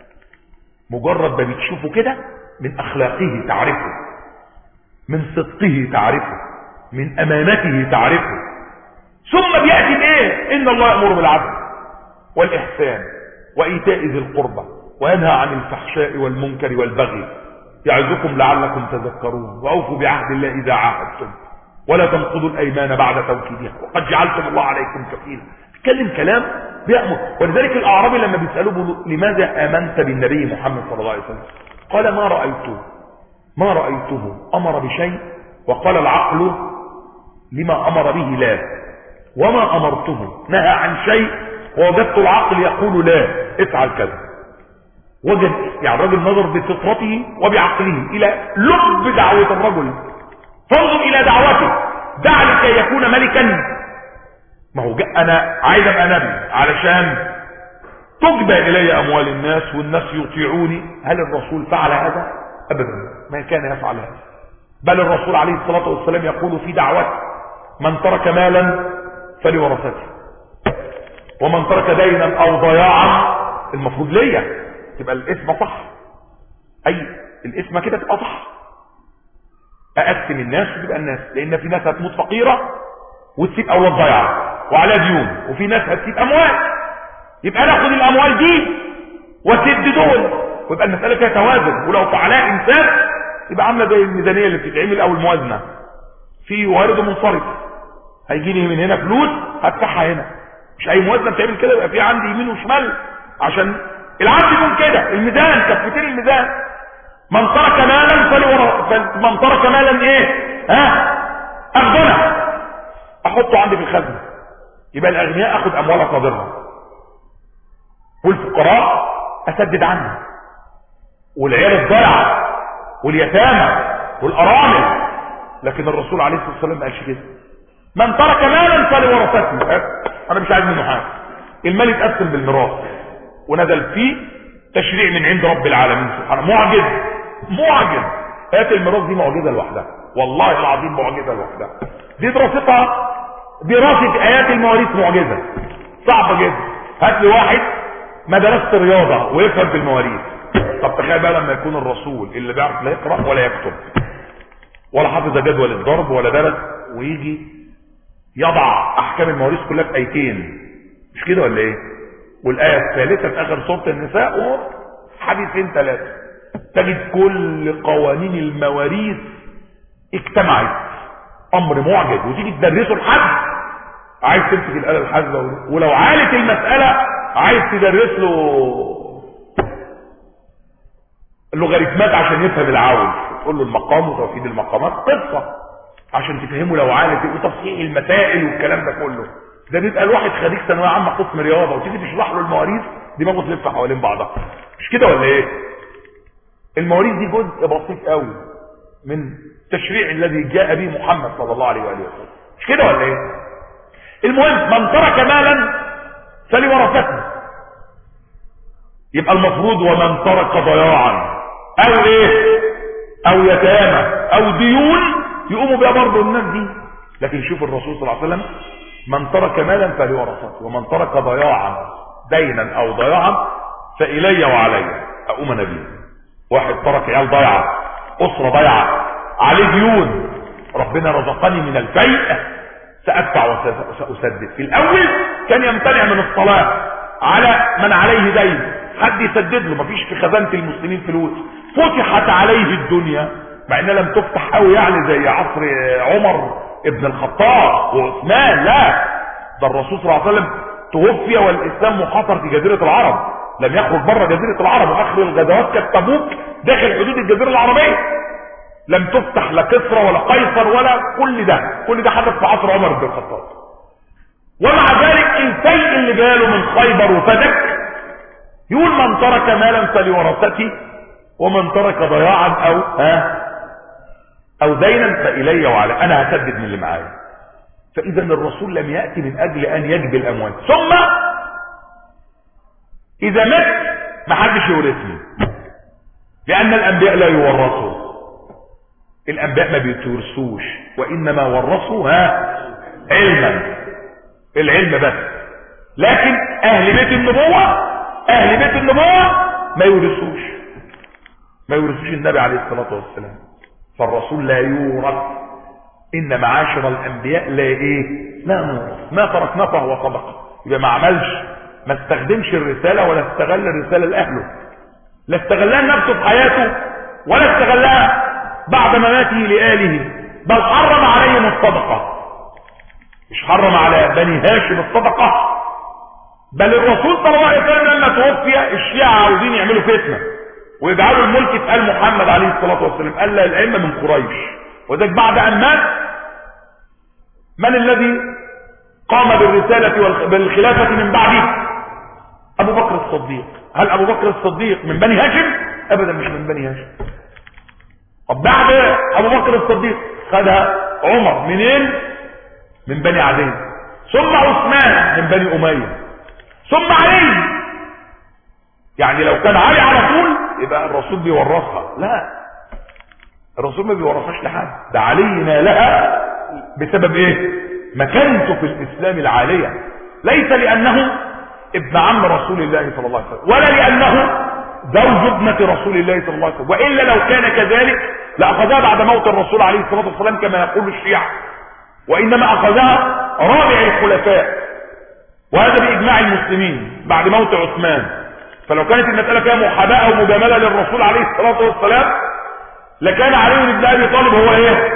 مجرد ما بتشوفه كده من اخلاقه تعرفه من صدقه تعرفه من امانته تعرفه ثم بياتي بايه ان الله يامر بالعدل والاحسان وايتاء ذي القربى وينهى عن الفحشاء والمنكر والبغي يعظكم لعلكم تذكرون واوفوا بعهد الله اذا عاهدتم ولا تنقضوا الايمان بعد توكيدها وقد جعلتم الله عليكم كفيلا تكلم كلام بيأمر ولذلك الاعرابي لما بيسالوه لماذا امنت بالنبي محمد صلى الله عليه وسلم قال ما رايته ما رايته امر بشيء وقال العقل لما امر به لا وما امرته نهى عن شيء ووجدت العقل يقول لا افعل كذا وجد يعني الرجل نظر بفطرته وبعقله الى لب دعوه الرجل فانظر الى دعوته دع لكي يكون ملكا ما هو جاء انا عايز ابقى نبي علشان تجبى الي اموال الناس والناس يطيعوني هل الرسول فعل هذا ابدا ما كان يفعل هذا بل الرسول عليه الصلاه والسلام يقول في دعوته من ترك مالا فلورثته ومن ترك دينا او ضياعا المفروض ليا تبقى الاسم صح اي الاسم كده تبقى صح اقسم الناس وتبقى الناس لان في ناس هتموت فقيره وتسيب اولاد ضيعه وعلى ديون وفي ناس هتسيب اموال يبقى ناخد الاموال دي وسد دول ويبقى المساله فيها توازن ولو فعلها انسان يبقى عامله زي الميزانيه اللي بتتعمل او الموازنه في وارد ومنصرف هيجي لي من هنا فلوس هدفعها هنا مش اي موازنه بتعمل كده يبقى في عندي يمين وشمال عشان العبد يكون كده الميزان كفتين الميزان من ترك مالا فلورا من ترك مالا ايه ها اخذنا احطه عندي في الخزنه يبقى الاغنياء اخد اموال صادرها والفقراء اسدد عنها والعيال الضيعه واليتامى والارامل لكن الرسول عليه الصلاه والسلام ما قالش كده من ترك مالا فلورثته انا مش عايز منه حاجه المال يتقسم بالميراث ونزل فيه تشريع من عند رب العالمين سبحانه معجز معجز آيات الميراث دي معجزه لوحدها والله العظيم معجزه لوحدها دي دراستها دراسة ايات المواريث معجزة صعبة جدا هات لي واحد ما درست رياضة ويفهم في المواريث طب تخيل بقى لما يكون الرسول اللي بيعرف لا يقرأ ولا يكتب ولا حافظ جدول الضرب ولا درس ويجي يضع احكام المواريث كلها في ايتين مش كده ولا ايه والايه الثالثه في اخر سوره النساء حديثين ثلاثه تجد كل قوانين المواريث اجتمعت امر معجز وتيجي تدرسه لحد عايز تمسك الاله الحاسبه ولو عالت المساله عايز تدرس له اللوغاريتمات عشان يفهم العاول تقول له المقام وتوحيد المقامات قصه عشان تفهمه لو عالت وتصحيح المسائل والكلام ده كله ده بيبقى الواحد خريج ثانويه عامه قسم رياضه وتيجي تشرح له المواريث دماغه تلف حوالين بعضها مش كده ولا ايه المواريث دي جزء بسيط قوي من التشريع الذي جاء به محمد صلى الله عليه واله وسلم مش كده ولا ايه المهم من ترك مالا فلورثته يبقى المفروض ومن ترك ضياعا او ايه او يتامى او ديون يقوموا بها برضه الناس دي لكن شوف الرسول صلى الله عليه وسلم من ترك مالا فلورثته ومن ترك ضياعا دينا او ضياعا فالي وعلي اقوم انا بيه واحد ترك عيال ضيعه اسره ضيعه عليه ديون ربنا رزقني من الفيء سادفع وساسدد في الاول كان يمتنع من الصلاه على من عليه دين حد يسدد له مفيش في خزانه المسلمين فلوس فتحت عليه الدنيا مع انها لم تفتح قوي يعني زي عصر عمر ابن الخطاب وعثمان لا ده الرسول صلى الله عليه وسلم توفي والاسلام محاصر في جزيره العرب لم يخرج بره جزيره العرب واخر الغزوات كانت تبوك داخل حدود الجزيره العربيه لم تفتح لا كسرى ولا قيصر ولا كل ده كل ده حدث في عصر عمر بن الخطاب ومع ذلك الشيء اللي جاله من خيبر وفدك يقول من ترك مالا فلورثته ومن ترك ضياعا او ها او دينا فالي وعلى انا هسدد من اللي معايا فاذا الرسول لم ياتي من اجل ان يجب الاموال ثم اذا مت ما حدش يورثني لان الانبياء لا يورثوا الانبياء ما بيتورثوش وانما ورثوا ها علما العلم بس لكن اهل بيت النبوة اهل بيت النبوة ما يورثوش ما يورثوش النبي عليه الصلاة والسلام فالرسول لا يورث ان معاشر الانبياء لا ايه لا نورث ما تركنا فهو صدقه يبقى ما عملش ما استخدمش الرسالة ولا استغل الرسالة لاهله لا استغلها نفسه في حياته ولا استغلها بعد مماته لآله بل حرم عليهم الصدقة مش حرم على بني هاشم الصدقة بل الرسول صلى الله عليه وسلم لما توفي الشيعة عاوزين يعملوا فتنة ويجعلوا الملك في آل محمد عليه الصلاة والسلام قال لا الأئمة من قريش وذلك بعد أن مات من الذي قام بالرسالة بالخلافة من بعده أبو بكر الصديق هل أبو بكر الصديق من بني هاشم أبدا مش من بني هاشم طب بعد أبو بكر الصديق خدها عمر منين من بني عدي ثم عثمان من بني أمية ثم علي يعني لو كان علي على طول يبقى الرسول بيورثها لا الرسول ما بيورثهاش لحد ده علي نالها بسبب ايه مكانته في الاسلام العالية ليس لانه ابن عم رسول الله صلى الله عليه وسلم ولا لانه زوج ابنة رسول الله صلى الله عليه وسلم والا لو كان كذلك لاخذها بعد موت الرسول عليه الصلاة والسلام كما يقول الشيعة وانما اخذها رابع الخلفاء وهذا باجماع المسلمين بعد موت عثمان فلو كانت المسألة فيها محاباة او مجاملة للرسول عليه الصلاة والسلام لكان علي بن ابي طالب هو ايه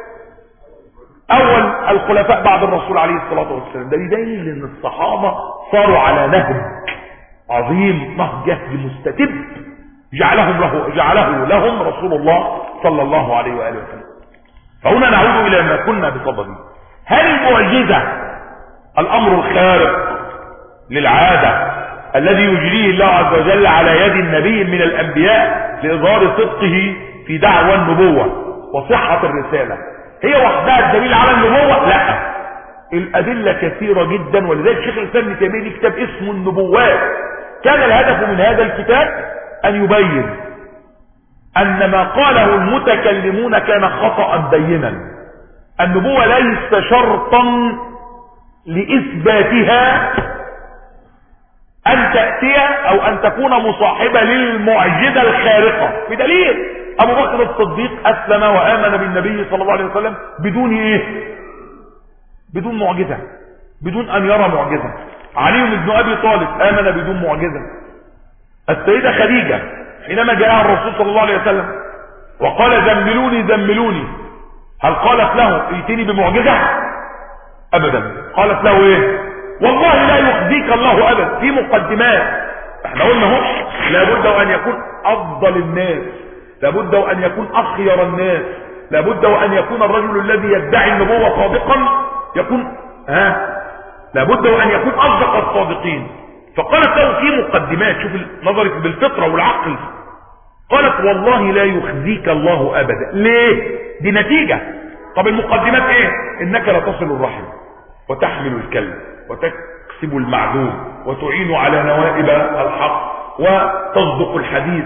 اول الخلفاء بعد الرسول عليه الصلاة والسلام ده يدليل ان الصحابة صاروا على نهج عظيم نهج جهل مستتب جعلهم له جعله لهم رسول الله صلى الله عليه واله وسلم فهنا نعود الى ما كنا بصدده هل المعجزة الامر الخارق للعادة الذي يجريه الله عز وجل على يد النبي من الانبياء لاظهار صدقه في دعوى النبوة وصحة الرسالة هي وحدها الدليل على النبوة لا الادلة كثيرة جدا ولذلك شيخ الاسلام ابن تيمية كتاب اسمه النبوات كان الهدف من هذا الكتاب ان يبين ان ما قاله المتكلمون كان خطأ بينا النبوة ليس شرطا لإثباتها أن تأتي أو أن تكون مصاحبة للمعجزة الخارقة بدليل أبو بكر الصديق أسلم وآمن بالنبي صلى الله عليه وسلم بدون إيه بدون معجزة بدون أن يرى معجزة علي بن أبي طالب آمن بدون معجزة السيدة خديجة حينما جاءها الرسول صلى الله عليه وسلم وقال زملوني زملوني هل قالت له ائتني بمعجزة ابدا قالت له ايه والله لا يخزيك الله ابدا في مقدمات احنا قلنا اهو لابد وان يكون افضل الناس لابد وان يكون اخير الناس لابد وان يكون الرجل الذي يدعي النبوة صادقا يكون ها لابد وان يكون اصدق الصادقين فقالت له في مقدمات شوف نظرت بالفطرة والعقل قالت والله لا يخزيك الله ابدا ليه دي نتيجة طب المقدمات ايه انك لا تصل الرحم وتحمل الكلب وتكسب المعدوم وتعين على نوائب الحق وتصدق الحديث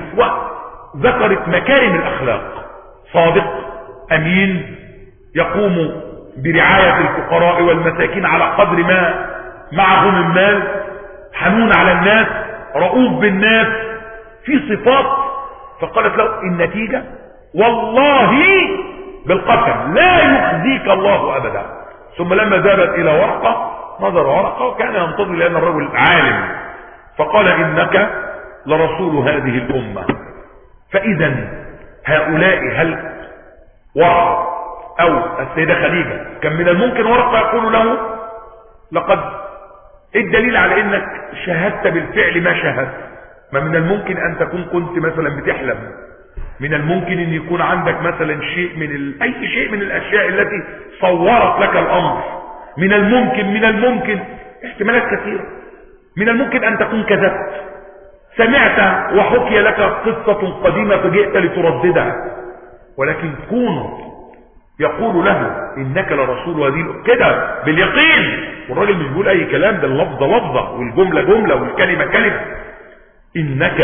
وذكرت مكارم الاخلاق صادق امين يقوم برعاية الفقراء والمساكين على قدر ما معه من مال حنون على الناس رؤوف بالناس في صفات فقالت له النتيجة والله بالقسم لا يخزيك الله ابدا ثم لما ذهبت الى ورقة نظر ورقة وكان ينتظر لان الرجل عالم فقال انك لرسول هذه الامة فاذا هؤلاء هل ورقة او السيدة خديجة كان من الممكن ورقة يقول له لقد ايه الدليل على انك شاهدت بالفعل ما شاهدت ما من الممكن ان تكون كنت مثلا بتحلم من الممكن ان يكون عندك مثلا شيء من ال... اي شيء من الاشياء التي صورت لك الامر من الممكن من الممكن احتمالات كثيرة من الممكن ان تكون كذبت سمعت وحكي لك قصة قديمة فجئت لترددها ولكن كون يقول له انك لرسول هذه كده باليقين والراجل مش بيقول اي كلام ده اللفظه لفظه والجمله جمله والكلمه كلمه انك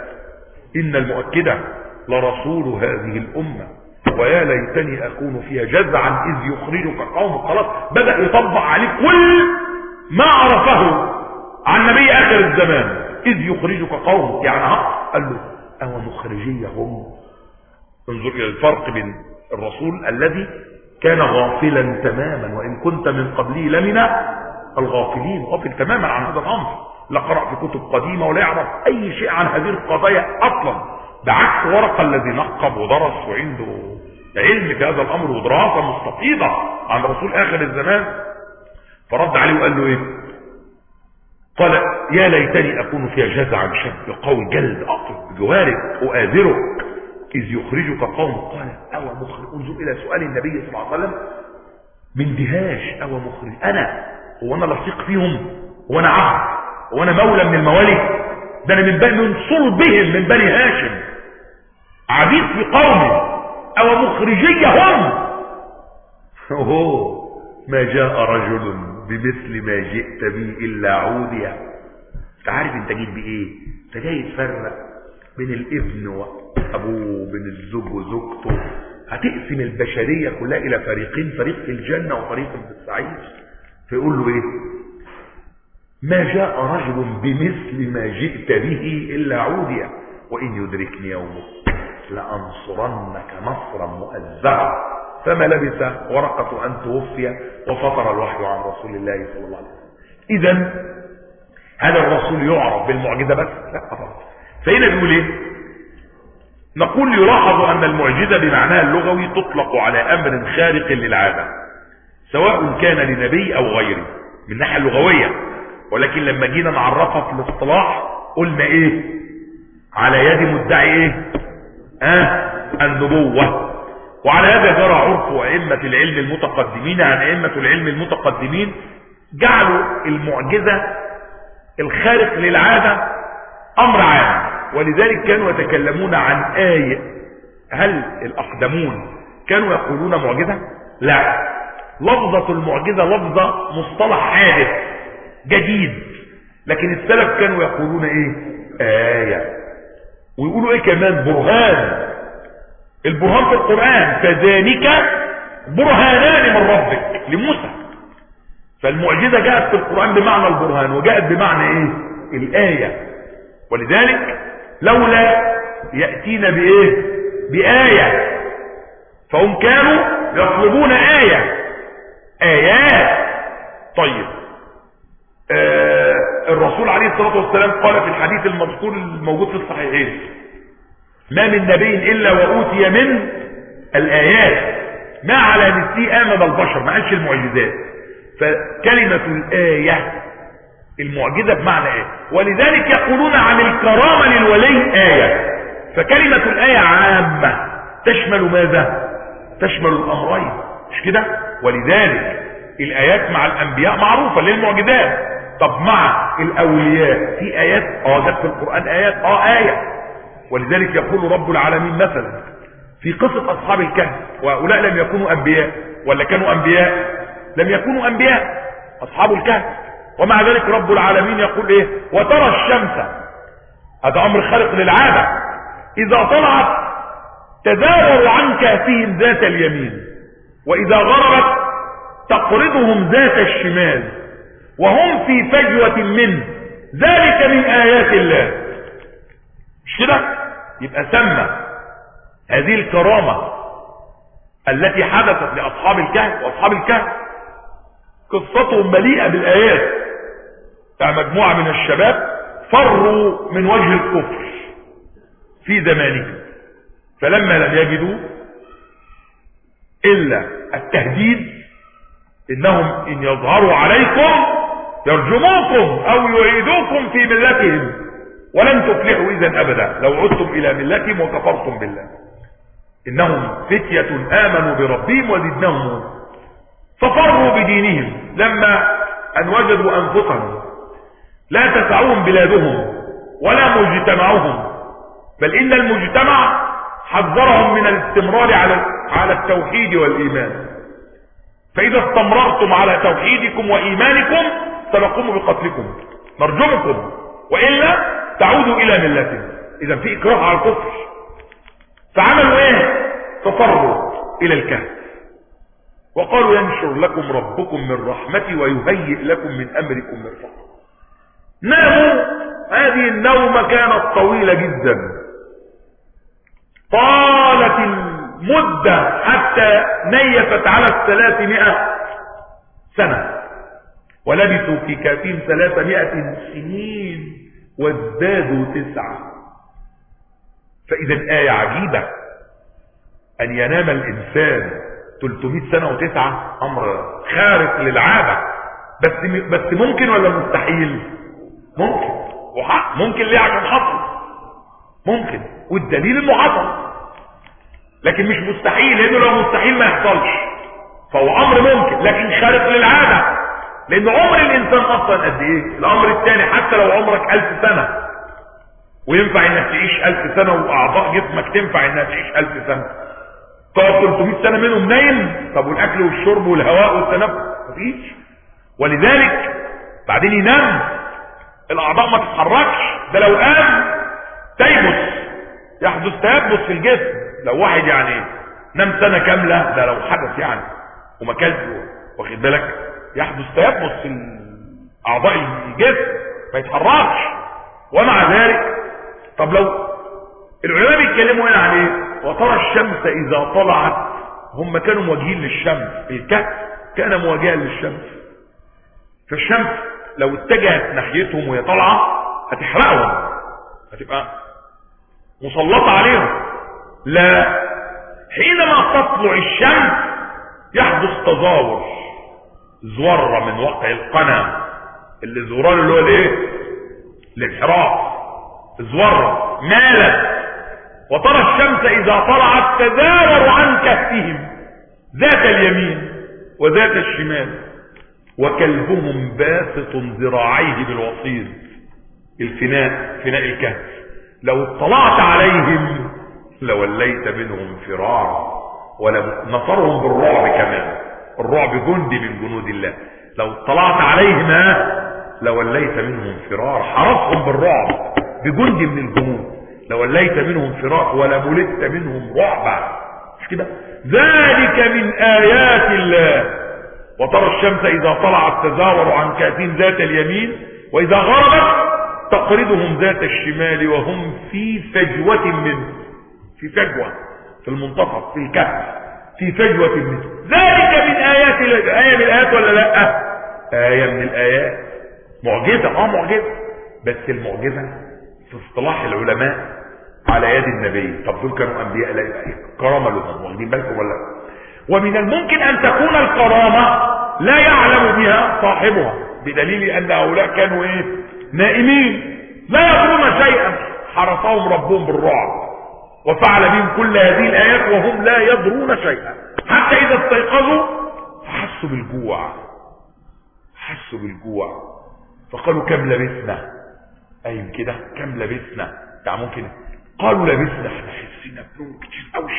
ان المؤكده لرسول هذه الامه ويا ليتني اكون فيها جزعا اذ يخرجك قوم خلاص بدا يطبق عليك كل ما عرفه عن نبي اخر الزمان اذ يخرجك قوم يعني ها قال له او مخرجيهم انظر الى الفرق بين الرسول الذي كان غافلا تماما وإن كنت من قبله لمن الغافلين غافل تماما عن هذا الأمر لا قرأ في كتب قديمة ولا يعرف أي شيء عن هذه القضايا أصلا بعكس ورقة الذي نقب ودرس وعنده علم في هذا الأمر ودراسة مستفيضة عن رسول آخر الزمان فرد عليه وقال له إيه قال يا ليتني أكون فيها جزعا شد قوي جلد أقف بجوارك أؤازرك إذ يخرجك قوم قال أو مخرج انظر إلى سؤال النبي صلى الله عليه وسلم من دهاش أو مخرج أنا هو أنا لصيق فيهم هو أنا عبد هو أنا مولى من الموالي ده أنا من بني من صلبهم من بني هاشم عبيد في قومي أو مخرجيهم أوه ما جاء رجل بمثل ما جئت به إلا عوديا انت عارف انت جيت بإيه انت جاي تفرق بين الابن وابوه بين الزوج وزوجته هتقسم البشرية كلها الى فريقين فريق في الجنة وفريق في السعير فيقول له ايه ما جاء رجل بمثل ما جئت به الا عوديا وان يدركني يومك لانصرنك نصرا مؤزرا فما لبث ورقة ان توفي وفطر الوحي عن رسول الله صلى الله عليه وسلم اذا هذا الرسول يعرف بالمعجزة بس لا طبعا فهنا بيقول ايه نقول يلاحظ ان المعجزة بمعناها اللغوي تطلق على امر خارق للعادة سواء كان لنبي او غيره من الناحية اللغوية ولكن لما جينا نعرفها في الاصطلاح قلنا ايه على يد مدعي ايه اه النبوة وعلى هذا جرى عرف ائمة العلم المتقدمين عن ائمة العلم المتقدمين جعلوا المعجزة الخارق للعادة امر عام ولذلك كانوا يتكلمون عن آية هل الأقدمون كانوا يقولون معجزة لا لفظة المعجزة لفظة مصطلح حادث جديد لكن السلف كانوا يقولون ايه آية ويقولوا ايه كمان برهان البرهان في القرآن فذلك برهانان من ربك لموسى فالمعجزة جاءت في القرآن بمعنى البرهان وجاءت بمعنى ايه الآية ولذلك لولا يأتين بايه بآية فهم كانوا يطلبون آية آيات طيب آه الرسول عليه الصلاة والسلام قال في الحديث المذكور الموجود في الصحيحين ما من نبي إلا وأوتي من الآيات ما على مثله آمن البشر ما قالش المعجزات فكلمة الآية المعجزة بمعنى ايه ولذلك يقولون عن الكرامة للولي آية فكلمة الآية عامة تشمل ماذا تشمل الأمرين مش كده ولذلك الآيات مع الأنبياء معروفة للمعجزات طب مع الأولياء في آيات اه جت في القرآن آيات اه آية ولذلك يقول رب العالمين مثلا في قصة أصحاب الكهف وهؤلاء لم يكونوا أنبياء ولا كانوا أنبياء لم يكونوا أنبياء أصحاب الكهف ومع ذلك رب العالمين يقول إيه وترى الشمس هذا أمر خارق للعادة إذا طلعت تداور عن كهفهم ذات اليمين وإذا غربت تقرضهم ذات الشمال وهم في فجوة منه ذلك من آيات الله مش كده يبقى سمى هذه الكرامة التي حدثت لأصحاب الكهف وأصحاب الكهف قصتهم مليئة بالآيات مجموعة من الشباب فروا من وجه الكفر في زمانهم فلما لم يجدوا إلا التهديد إنهم إن يظهروا عليكم يرجموكم أو يعيدوكم في ملتهم ولن تفلحوا إذا أبدا لو عدتم إلى ملتهم وكفرتم بالله إنهم فتية آمنوا بربهم وزدناهم ففروا بدينهم لما أن وجدوا أنفسهم لا تسعهم بلادهم ولا مجتمعهم بل إن المجتمع حذرهم من الاستمرار على على التوحيد والإيمان فإذا استمررتم على توحيدكم وإيمانكم سنقوم بقتلكم نرجمكم وإلا تعودوا إلى ملتهم إذا في إكراه على الكفر فعملوا إيه تفروا إلى الكهف وقالوا ينشر لكم ربكم من رحمته ويهيئ لكم من أمركم مرفقا ناموا هذه النومة كانت طويلة جدا طالت المدة حتى نيفت على الثلاثمائة سنة ولبثوا في كافين ثلاثمائة سنين وازدادوا تسعة فإذا آية عجيبة أن ينام الإنسان 300 سنة وتسعة أمر خارق للعادة بس بس ممكن ولا مستحيل ممكن وحق ممكن ليه عشان حصل ممكن والدليل انه حصل لكن مش مستحيل لانه لو مستحيل ما يحصلش فهو امر ممكن لكن خارق للعادة لان عمر الانسان اصلا قد ايه الامر الثاني حتى لو عمرك الف سنة وينفع انك تعيش الف سنة واعضاء جسمك تنفع انها تعيش الف سنة تقعد 300 سنة منهم نايم طب والاكل والشرب والهواء والتنفس مفيش ولذلك بعدين ينام الاعضاء ما تتحركش ده لو قام تيبس يحدث تيبس في الجسم لو واحد يعني نام سنة كاملة ده لو حدث يعني وما كلش واخد بالك يحدث تيبس في اعضاء الجسم ما يتحركش ومع ذلك طب لو العلماء بيتكلموا هنا عن ايه وترى الشمس اذا طلعت هم كانوا مواجهين للشمس الكهف كان مواجها للشمس فالشمس لو اتجهت ناحيتهم وهي طالعه هتحرقهم هتبقى مسلطه عليهم لا حينما تطلع الشمس يحدث تزاور زوره من وقع القنا اللي زوران اللي هو الايه الانحراف زوره مالت وترى الشمس اذا طلعت تزاور عن كهفهم ذات اليمين وذات الشمال وكلبهم باسط ذراعيه بالوصيد الفناء فناء الكهف لو اطلعت عليهم لوليت منهم فرارا ولنصرهم بالرعب كمان الرعب جندي من جنود الله لو اطلعت عليهم لوليت منهم فرار حرسهم بالرعب بجندي من الجنود لوليت منهم فرار ولملت منهم رعبا مش كده ذلك من آيات الله وترى الشمس إذا طلعت تزاور عن كأسين ذات اليمين وإذا غربت تقرضهم ذات الشمال وهم في فجوة منه في فجوة في المنتصف في الكهف في فجوة منه ذلك من آيات آية من الآيات ولا لا آية من الآيات معجزة اه معجزة بس المعجزة في اصطلاح العلماء على يد النبي طب دول كانوا انبياء لا يبقى كرامة لهم واخدين بالكم ولا ومن الممكن ان تكون الكرامة لا يعلم بها صاحبها بدليل ان هؤلاء كانوا ايه نائمين لا يدرون شيئا حرسهم ربهم بالرعب وفعل بهم كل هذه الايات وهم لا يدرون شيئا حتى اذا استيقظوا فحسوا بالجوع حسوا بالجوع فقالوا كم لبثنا ايوه كده كم لبثنا يعني ممكن قالوا لبثنا احنا حسينا بنوم كتير قوي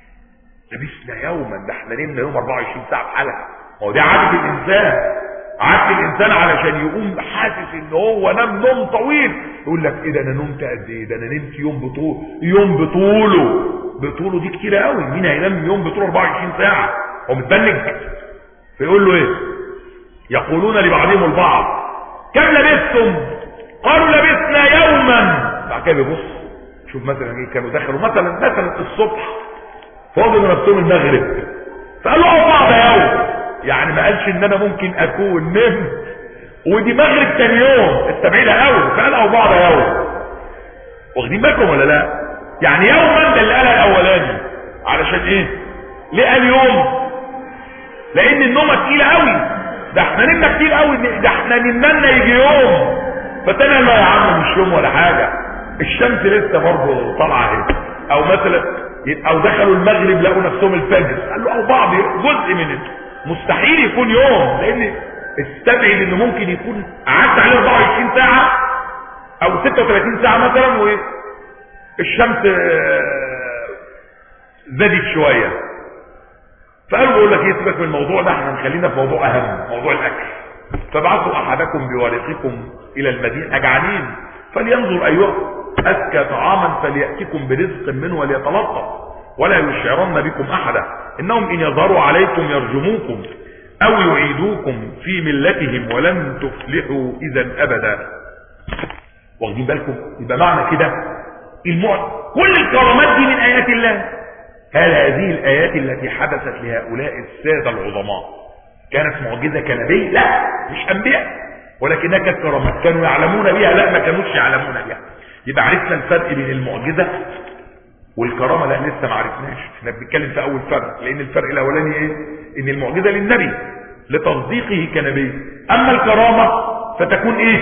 لبثنا يوما ده احنا نمنا يوم 24 ساعه في حلقه ما هو دي عاده الانسان عاده الانسان علشان يقوم حاسس ان هو نام نوم طويل يقول لك ايه ده انا نمت قد ايه ده انا نمت يوم بطول يوم بطوله بطوله دي كتير قوي مين هينام يوم بطوله 24 ساعه هو متبنج فيقول له ايه يقولون لبعضهم البعض كم لبثتم قالوا لبثنا يوما بعد كده بيبص شوف مثلا ايه كانوا دخلوا مثلا مثلا الصبح فاضوا نفسهم المغرب فقالوا اه بعض يوم يعني ما قالش ان انا ممكن اكون نمت ودي مغرب تاني يوم استبعدها قوي فقال او بعض يوم واخدين بالكم ولا لا يعني يوما ده اللي قالها الاولاني علشان ايه ليه قال يوم لان النومه تقيله قوي ده احنا نمنا كتير قوي ده احنا نمنا يجي يوم فتاني لا يا عم مش يوم ولا حاجه الشمس لسه برضه طالعه اهي او مثلا او دخلوا المغرب لقوا نفسهم الفجر قال له او بعض جزء من مستحيل يكون يوم لان استبعد انه ممكن يكون عدى عليه 24 ساعه او 36 ساعه مثلا والشمس زادت شويه فقالوا بقول لك ايه سيبك من الموضوع ده احنا نخلينا في موضوع اهم موضوع الاكل فبعثوا احدكم بورقكم الى المدينه جعانين فلينظر ايها أزكى طعاما فليأتكم برزق منه وليتلطف ولا يشعرن بكم أحدا إنهم إن يظهروا عليكم يرجموكم أو يعيدوكم في ملتهم ولن تفلحوا إذا أبدا واخدين بالكم يبقى معنى كده المع... كل الكرامات دي من آيات الله هل هذه الآيات التي حدثت لهؤلاء السادة العظماء كانت معجزة كنبي لا مش أنبياء ولكنها كانت كرامات كانوا يعلمون بها لا ما كانوش يعلمون بها يبقى عرفنا الفرق بين المعجزة والكرامة لا لسه ما عرفناش احنا بنتكلم في اول فرق لان الفرق الاولاني ايه ان المعجزة للنبي لتصديقه كنبي اما الكرامة فتكون ايه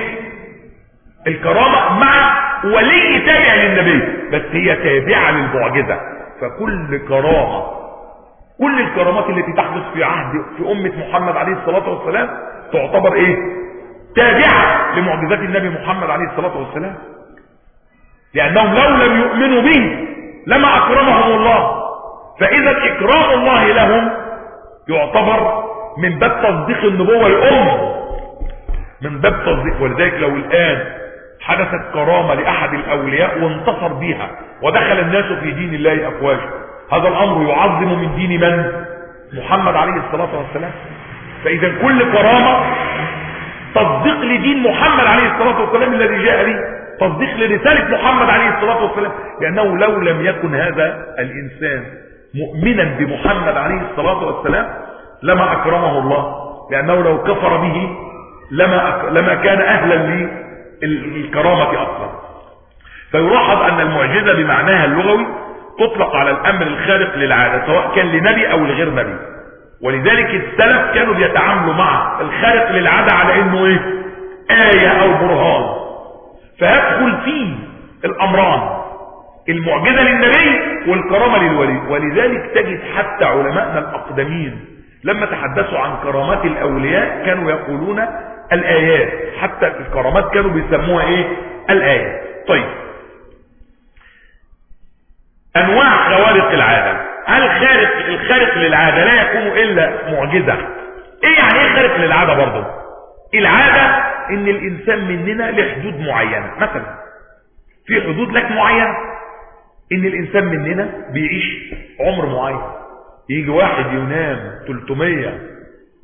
الكرامة مع ولي تابع للنبي بس هي تابعة للمعجزة فكل كرامة كل الكرامات التي تحدث في عهد في أمة محمد عليه الصلاة والسلام تعتبر ايه تابعة لمعجزات النبي محمد عليه الصلاة والسلام لأنهم لو لم يؤمنوا به لما أكرمهم الله فإذا إكرام الله لهم يعتبر من باب تصديق النبوة الأم من باب تصديق ولذلك لو الآن حدثت كرامة لأحد الأولياء وانتصر بها ودخل الناس في دين الله أفواجا هذا الأمر يعظم من دين من؟ محمد عليه الصلاة والسلام فإذا كل كرامة تصديق لدين محمد عليه الصلاة والسلام الذي جاء به تصديق لرسالة محمد عليه الصلاة والسلام لأنه لو لم يكن هذا الإنسان مؤمنا بمحمد عليه الصلاة والسلام لما أكرمه الله لأنه لو كفر به لما, أك... لما كان أهلا للكرامة أصلا فيلاحظ أن المعجزة بمعناها اللغوي تطلق على الأمر الخارق للعادة سواء كان لنبي أو لغير نبي ولذلك السلف كانوا بيتعاملوا مع الخارق للعادة على انه ايه آية او برهان فيدخل فيه الامران المعجزة للنبي والكرامة للولي ولذلك تجد حتى علماءنا الاقدمين لما تحدثوا عن كرامات الاولياء كانوا يقولون الايات حتى الكرامات كانوا بيسموها ايه الايات طيب انواع خوارق العاده هل خارق الخارق للعادة لا يكون إلا معجزة إيه يعني إيه خارق للعادة برضه العادة إن الإنسان مننا له حدود معينة مثلا في حدود لك معينة إن الإنسان مننا بيعيش عمر معين يجي واحد ينام 300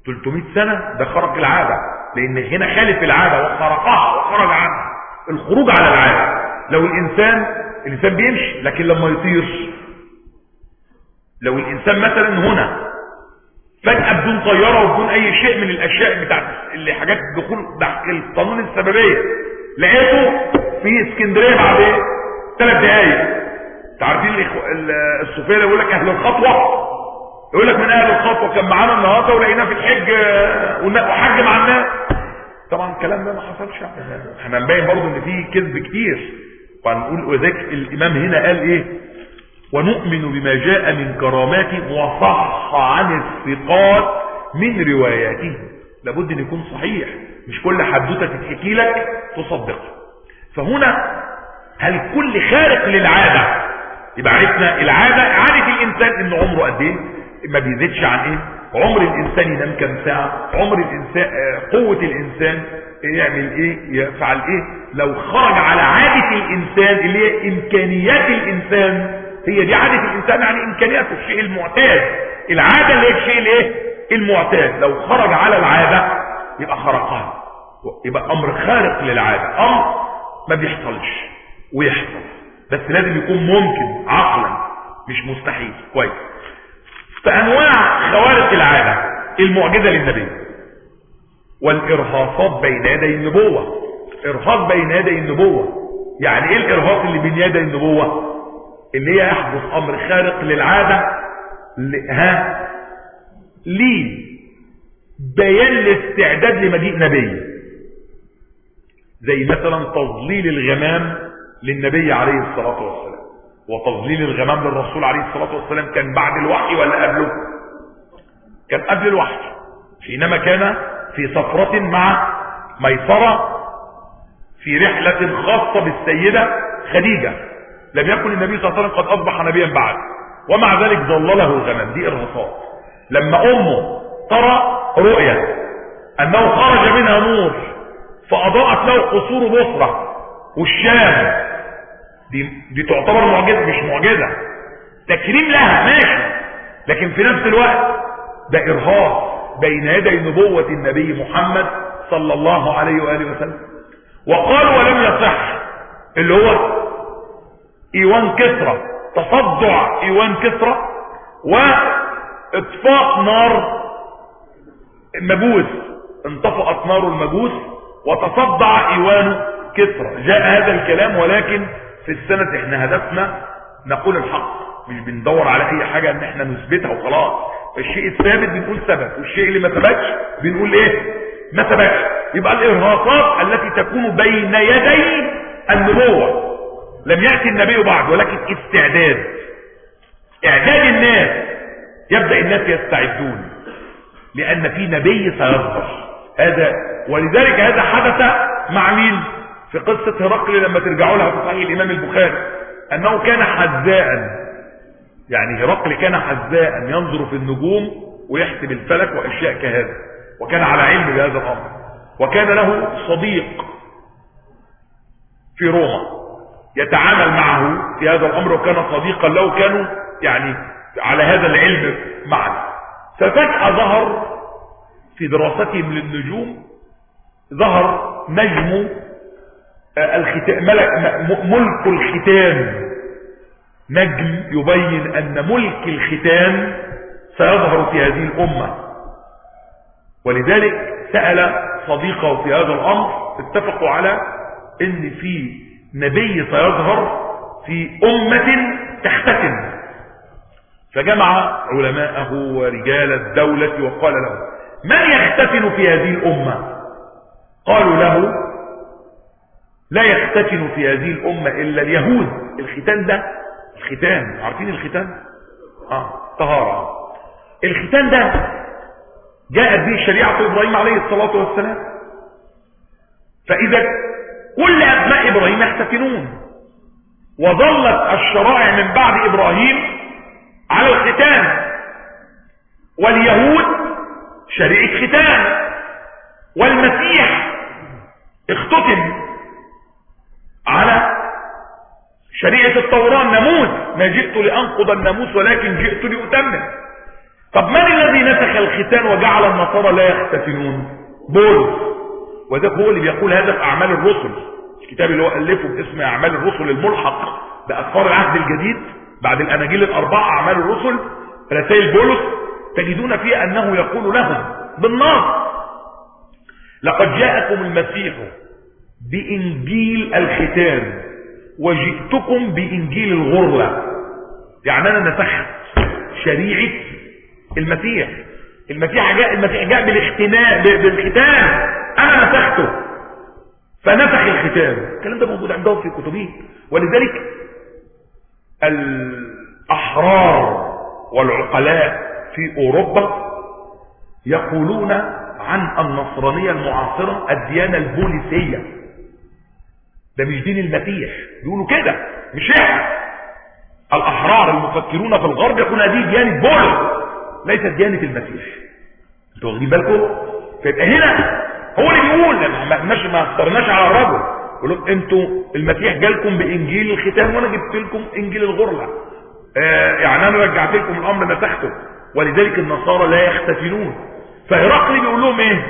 300 سنة ده خرق العادة لان هنا خالف العادة وخرقها وخرج عنها الخروج على العادة لو الانسان الانسان بيمشي لكن لما يطير لو الانسان مثلا هنا فجأة بدون طيارة وبدون اي شيء من الاشياء بتاعت اللي حاجات دخول تحت القانون السببية لقيته في اسكندرية بعد ايه ثلاث دقايق تعرفين الصوفيه اللي يقول لك اهل الخطوه يقول لك من اهل الخطوه كان معانا النهارده ولقيناه في الحج وحج مع الناس طبعا الكلام ده ما حصلش احنا نبين برضه ان في كذب كتير وهنقول وذلك الامام هنا قال ايه ونؤمن بما جاء من كراماته وصح عن الثقات من رواياته لابد ان يكون صحيح مش كل حدوته تتحكي لك تصدقها فهنا هل كل خارق للعاده يبقى عرفنا العادة عادة الإنسان إن عمره قد إيه ما بيزيدش عن إيه عمر الإنسان ينام كام ساعة عمر الإنسان قوة الإنسان يعمل إيه يفعل إيه لو خرج على عادة الإنسان اللي هي إمكانيات الإنسان هي دي عادة الإنسان يعني إمكانياته الشيء المعتاد العادة اللي هي الشيء الإيه المعتاد لو خرج على العادة يبقى خرقها يبقى أمر خارق للعادة أمر ما بيحصلش ويحصل بس لازم يكون ممكن عقلا مش مستحيل كويس فانواع خوارق العاده المعجزه للنبي والارهاصات بين يدي النبوه ارهاص بين يدي النبوه يعني ايه الارهاص اللي بين يدي النبوه اللي هي يحدث امر خارق للعاده ل... ها ليه بيان الاستعداد لمجيء نبي زي مثلا تظليل الغمام للنبي عليه الصلاة والسلام وتظليل الغمام للرسول عليه الصلاة والسلام كان بعد الوحي ولا قبله كان قبل الوحي حينما كان في سفرة مع ميسرة في رحلة خاصة بالسيدة خديجة لم يكن النبي صلى الله عليه وسلم قد أصبح نبيا بعد ومع ذلك ظلله الغمام دي إرهاصات لما أمه ترى رؤيا أنه خرج منها نور فأضاءت له قصور بصرة والشام دي, دي تعتبر معجزة مش معجزة تكريم لها ماشي لكن في نفس الوقت ده إرهاص بين يدي نبوة النبي محمد صلى الله عليه وآله وسلم وقال ولم يصح اللي هو ايوان كسرى تصدع ايوان كسرى واطفاء نار المجوس انطفأت نار المجوس وتصدع ايوان كسرى جاء هذا الكلام ولكن في السنة احنا هدفنا نقول الحق مش بندور على اي حاجة ان احنا نثبتها وخلاص الشيء الثابت بنقول ثبت والشيء اللي ما ثبتش بنقول ايه ما ثبتش يبقى الارهاصات التي تكون بين يدي النبوة لم يأتي النبي بعد ولكن استعداد اعداد الناس يبدأ الناس يستعدون لان في نبي سيظهر هذا ولذلك هذا حدث مع مين في قصة هرقل لما ترجعوا لها في صحيح الامام البخاري انه كان حذاء يعني هرقل كان حذاء ينظر في النجوم ويحسب الفلك واشياء كهذا وكان على علم بهذا الامر وكان له صديق في روما يتعامل معه في هذا الامر وكان صديقا له كانوا يعني على هذا العلم معا ففجأة ظهر في دراستهم للنجوم ظهر نجم الختام ملك الختام نجم يبين ان ملك الختام سيظهر في هذه الامة ولذلك سأل صديقه في هذا الامر اتفقوا على ان في نبي سيظهر في امة تختتم فجمع علماءه ورجال الدولة وقال له من يختتن في هذه الامة قالوا له لا يختتن في هذه الامة الا اليهود الختان ده الختان عارفين الختان اه طهارة الختان ده جاءت به شريعة ابراهيم عليه الصلاة والسلام فاذا كل ابناء ابراهيم يختتنون وظلت الشرائع من بعد ابراهيم على الختان واليهود شريعة ختان والمسيح اختتن على شريعة التوراة الناموس ما جئت لأنقض الناموس ولكن جئت لأتمم طب من الذي نسخ الختان وجعل النصارى لا يختتنون بولس وذاك هو اللي بيقول هذا في اعمال الرسل الكتاب اللي هو الفه باسم اعمال الرسل الملحق باسفار العهد الجديد بعد الاناجيل الاربعه اعمال الرسل رسائل بولس تجدون فيها انه يقول لهم بالنص لقد جاءكم المسيح بانجيل الختان وجئتكم بانجيل الغرله يعني انا نسخت شريعه المسيح المسيح جاء المسيح جاء بالاختناء بالختان انا نسخته فنسخ الختان الكلام ده موجود عندهم في كتبهم ولذلك الاحرار والعقلاء في اوروبا يقولون عن النصرانيه المعاصره الديانه البوليسيه ده مش دين المسيح بيقولوا كده مش احنا الاحرار المفكرون في الغرب يقولون هذه ديانه بولس ليست ديانه المسيح انتوا واخدين بالكم فيبقى هنا هو اللي بيقول ما مش ما اخترناش على الرجل يقول لهم انتوا المسيح جالكم بانجيل الختام وانا جبت لكم انجيل الغرله آه يعني انا رجعت لكم الامر نسخته ولذلك النصارى لا يختتنون فهرقل بيقول لهم ايه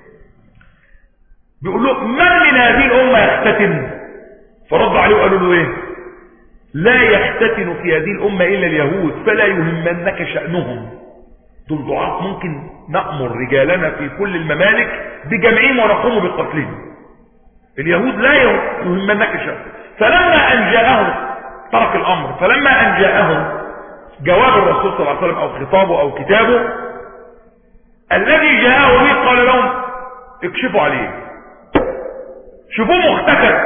بيقول لهم من من هذه الامه يختتن فردوا عليه وقالوا له ايه لا يختتن في هذه الامه الا اليهود فلا يهمنك شانهم دول ضعاف ممكن نأمر رجالنا في كل الممالك بجمعهم ونقوم بقتلهم اليهود لا يهمنك شيء فلما أن جاءهم ترك الأمر فلما أن جاءهم جواب الرسول صلى الله عليه وسلم أو خطابه أو كتابه الذي جاءه به قال لهم اكشفوا عليه شوفوه مختتن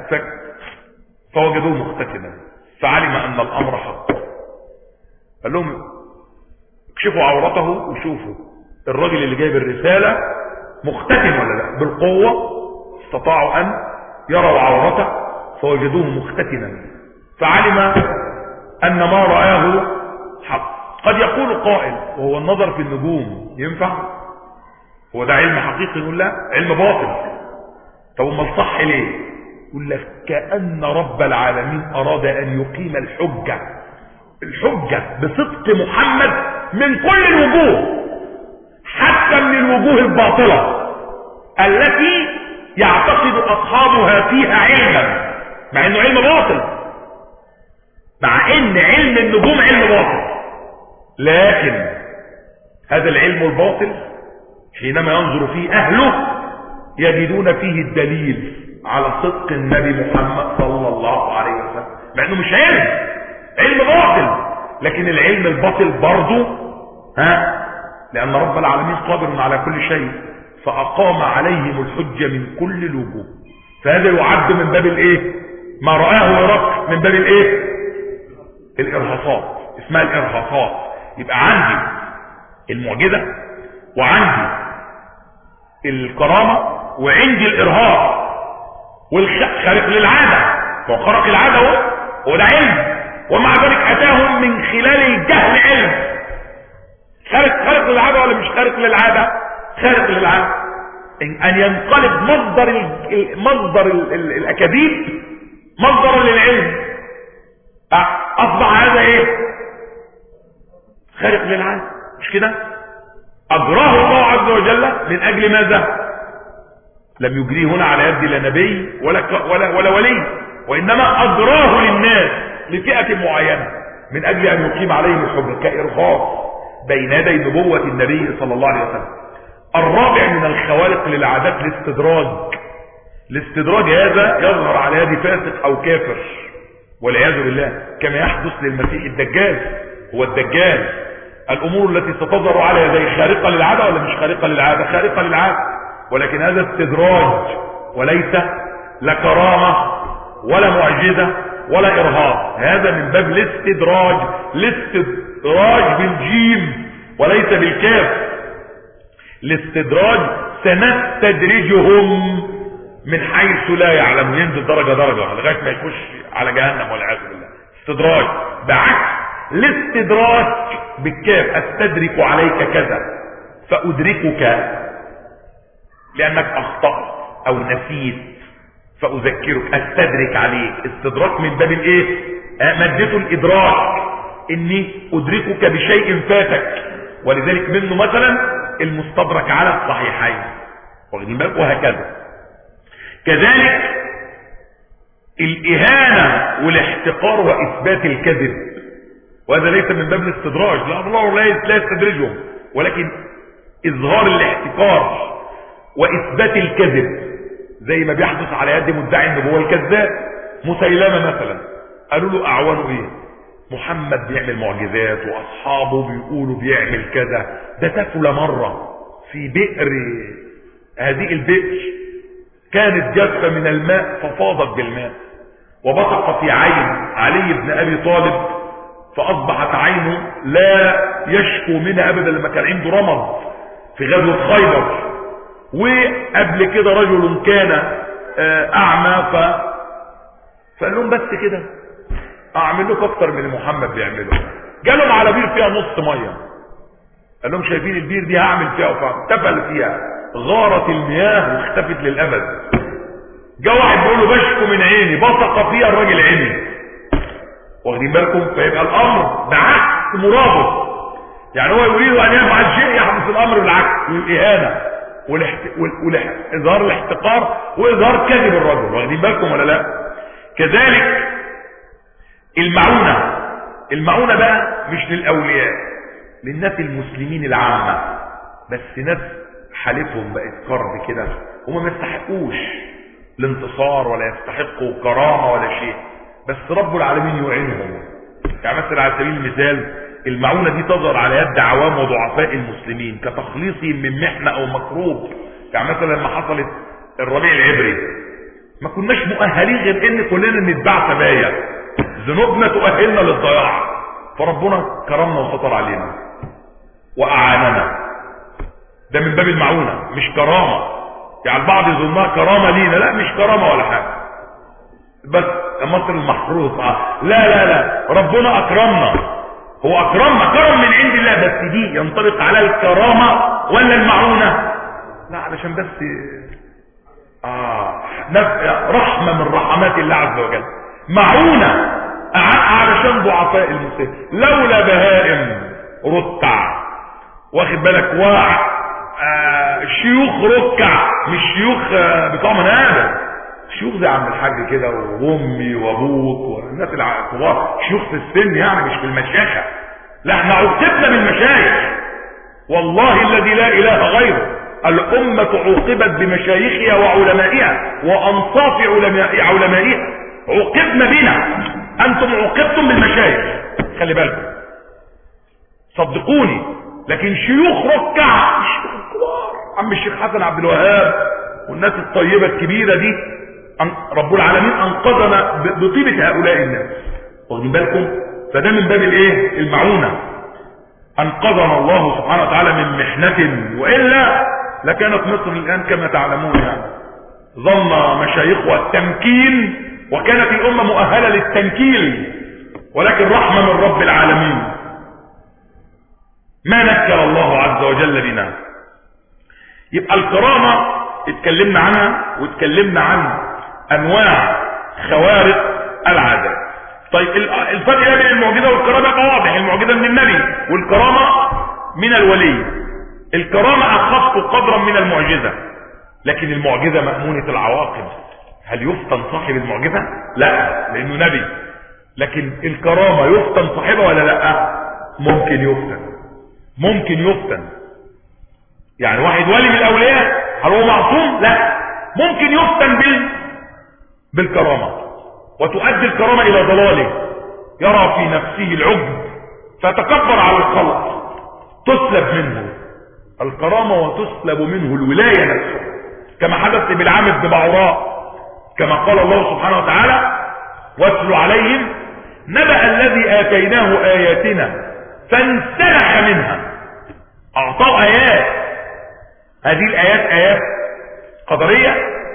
فوجدوه مختتنا فعلم أن الأمر حق قال لهم اكشفوا عورته وشوفوا الراجل اللي جايب الرسالة مختتن ولا لا بالقوة استطاعوا ان يروا عورته فوجدوه مختتنا فعلم ان ما رآه حق قد يقول قائل وهو النظر في النجوم ينفع هو ده علم حقيقي يقول لا علم باطل طب ما الصح ليه يقول لك كأن رب العالمين اراد ان يقيم الحجة الحجة بصدق محمد من كل الوجوه حتى من الوجوه الباطلة التي يعتقد أصحابها فيها علما مع انه علم باطل مع ان علم النجوم علم باطل لكن هذا العلم الباطل حينما ينظر فيه اهله يجدون فيه الدليل على صدق النبي محمد صلى الله عليه وسلم مع انه مش علم علم باطل لكن العلم الباطل برضه ها لان رب العالمين قادر على كل شيء فاقام عليهم الحجة من كل الوجوه فهذا يعد من باب الايه ما رآه هرقل من باب الايه الارهاصات اسمها الارهاصات يبقى عندي المعجزة وعندي الكرامة وعندي الارهاص والخارق للعادة هو خرق العادة هو هو ده علم ومع ذلك اتاهم من خلال الجهل علم خارق خارق للعادة ولا مش خارق للعادة خارق للعادة ان ينقلب مصدر ال مصدر ال ال الاكاذيب مصدرا للعلم اصبح هذا ايه خارق للعادة مش كده اجراه الله عز وجل من اجل ماذا لم يجريه هنا على يد لا نبي ولا ولا ولا ولي وانما اجراه للناس لفئه معينه من اجل ان يقيم عليهم الحجه كارهاص بين يدي نبوه النبي صلى الله عليه وسلم الرابع من الخوارق للعادات الاستدراج الاستدراج هذا يظهر على يد فاسق او كافر والعياذ بالله كما يحدث للمسيح الدجال هو الدجال الامور التي ستظهر على يديه خارقه للعاده ولا مش خارقه للعاده خارقه للعاده ولكن هذا استدراج وليس لا كرامه ولا معجزه ولا ارهاق هذا من باب الاستدراج الاستدراج بالجيم وليس بالكاف الاستدراج سنستدرجهم من حيث لا يعلم ينزل درجة درجة لغاية ما يخش على جهنم والعياذ بالله استدراج بعكس الاستدراج بالكاف استدرك عليك كذا فادركك لانك اخطأت او نسيت فاذكرك استدرك عليك استدراك من باب الايه مادته الادراك اني ادركك بشيء فاتك ولذلك منه مثلا المستدرك على الصحيحين واخدين بالك وهكذا كذلك الاهانة والاحتقار واثبات الكذب وهذا ليس من باب الاستدراج لا الله لا يستدرجهم ولكن اظهار الاحتقار واثبات الكذب زي ما بيحدث على يد مدعي النبوة الكذاب مسيلمة مثلا قالوا له اعوانه ايه محمد بيعمل معجزات واصحابه بيقولوا بيعمل كذا ده تفل مرة في بئر هذه البئر كانت جافة من الماء ففاضت بالماء وبصق في عين علي بن ابي طالب فاصبحت عينه لا يشكو منها ابدا لما كان عنده رمض في غزوة خيبر وقبل كده رجل كان اعمى ف فقال لهم بس كده اعمل لكم اكتر من اللي محمد بيعمله جالهم على بير فيها نص ميه قال لهم شايفين البير دي هعمل فيها فاحتفل فيها غارت المياه واختفت للابد جه واحد بيقول له بشكو من عيني بصق فيها الراجل عيني واخدين بالكم فيبقى الامر بعكس مرابط يعني هو يريد ان يفعل شيء يحدث الامر بالعكس والاهانه واظهار الاحتقار واظهار كذب الرجل واخدين بالكم ولا لا كذلك المعونة المعونة بقى مش للاولياء للناس المسلمين العامة بس ناس حالتهم بقت كرب كده هم ما يستحقوش الانتصار ولا يستحقوا كرامة ولا شيء بس رب العالمين يعينهم يعني مثلا على سبيل المثال المعونة دي تظهر على يد عوام وضعفاء المسلمين كتخليصهم من محنة او مكروب يعني مثلا لما حصلت الربيع العبري ما كناش مؤهلين غير ان كلنا نتباع سبايا ذنوبنا تؤهلنا للضياع فربنا كرمنا وسطر علينا واعاننا ده من باب المعونة مش كرامة يعني البعض يظنها كرامة لينا لا مش كرامة ولا حاجة بس مصر المحروسة لا لا لا ربنا اكرمنا هو اكرمنا كرم من عند الله بس دي ينطبق على الكرامة ولا المعونة لا علشان بس آه رحمة من رحمات الله عز وجل معونة علشان ضعفاء المسلمين لولا بهائم رتع واخد بالك واع آه شيوخ ركع مش شيوخ آه بتوع منابر شيوخ زي عم الحاج كده وامي وابوك والناس الكبار شيوخ في السن يعني مش في المشايخه لا احنا عوقبنا بالمشايخ والله الذي لا اله غيره الامه عوقبت بمشايخها وعلمائها وانصاف علماء علمائها عوقبنا بنا انتم عوقبتم بالمشايخ خلي بالكم صدقوني لكن شيوخ ركع شيوخ كبار عم الشيخ حسن عبد الوهاب والناس الطيبه الكبيره دي رب العالمين انقذنا بطيبة هؤلاء الناس واخدين بالكم فده من باب الايه المعونة انقذنا الله سبحانه وتعالى من محنة وإلا لكانت مصر الآن كما تعلمون يعني ظن مشايخها التمكين وكانت الأمة مؤهلة للتنكيل ولكن رحمة من رب العالمين ما نكر الله عز وجل بنا يبقى الكرامة اتكلمنا عنها واتكلمنا عن انواع خوارق العادات طيب الفرق بين المعجزه والكرامه يبقى واضح المعجزه من النبي والكرامه من الولي الكرامه اخف قدرا من المعجزه لكن المعجزه مامونه العواقب هل يفتن صاحب المعجزه لا لانه نبي لكن الكرامه يفتن صاحبها ولا لا ممكن يفتن ممكن يفتن يعني واحد ولي من الاولياء هل هو معصوم لا ممكن يفتن بال بالكرامة وتؤدي الكرامة الى ضلاله يرى في نفسه العجب فتكبر على الخلق تسلب منه الكرامة وتسلب منه الولاية نفسه كما حدث بالعام بن بعوراء كما قال الله سبحانه وتعالى واتل عليهم نبأ الذي آتيناه آياتنا فانسلخ منها أعطاه آيات هذه الآيات آيات قدرية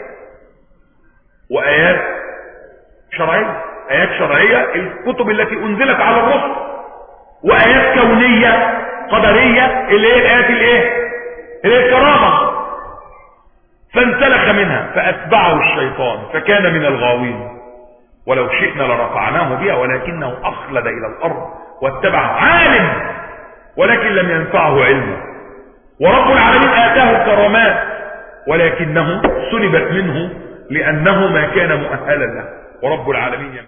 وآيات شرعية آيات شرعية الكتب التي أنزلت على الرسل وآيات كونية قدرية اللي هي الآيات الايه اللي هي الكرامة فانسلخ منها فأتبعه الشيطان فكان من الغاوين ولو شئنا لرفعناه بها ولكنه أخلد إلى الأرض واتبع عالم ولكن لم ينفعه علمه ورب العالمين آتاه كرامات ولكنه سلبت منه لأنه ما كان مؤهلا له ورب العالمين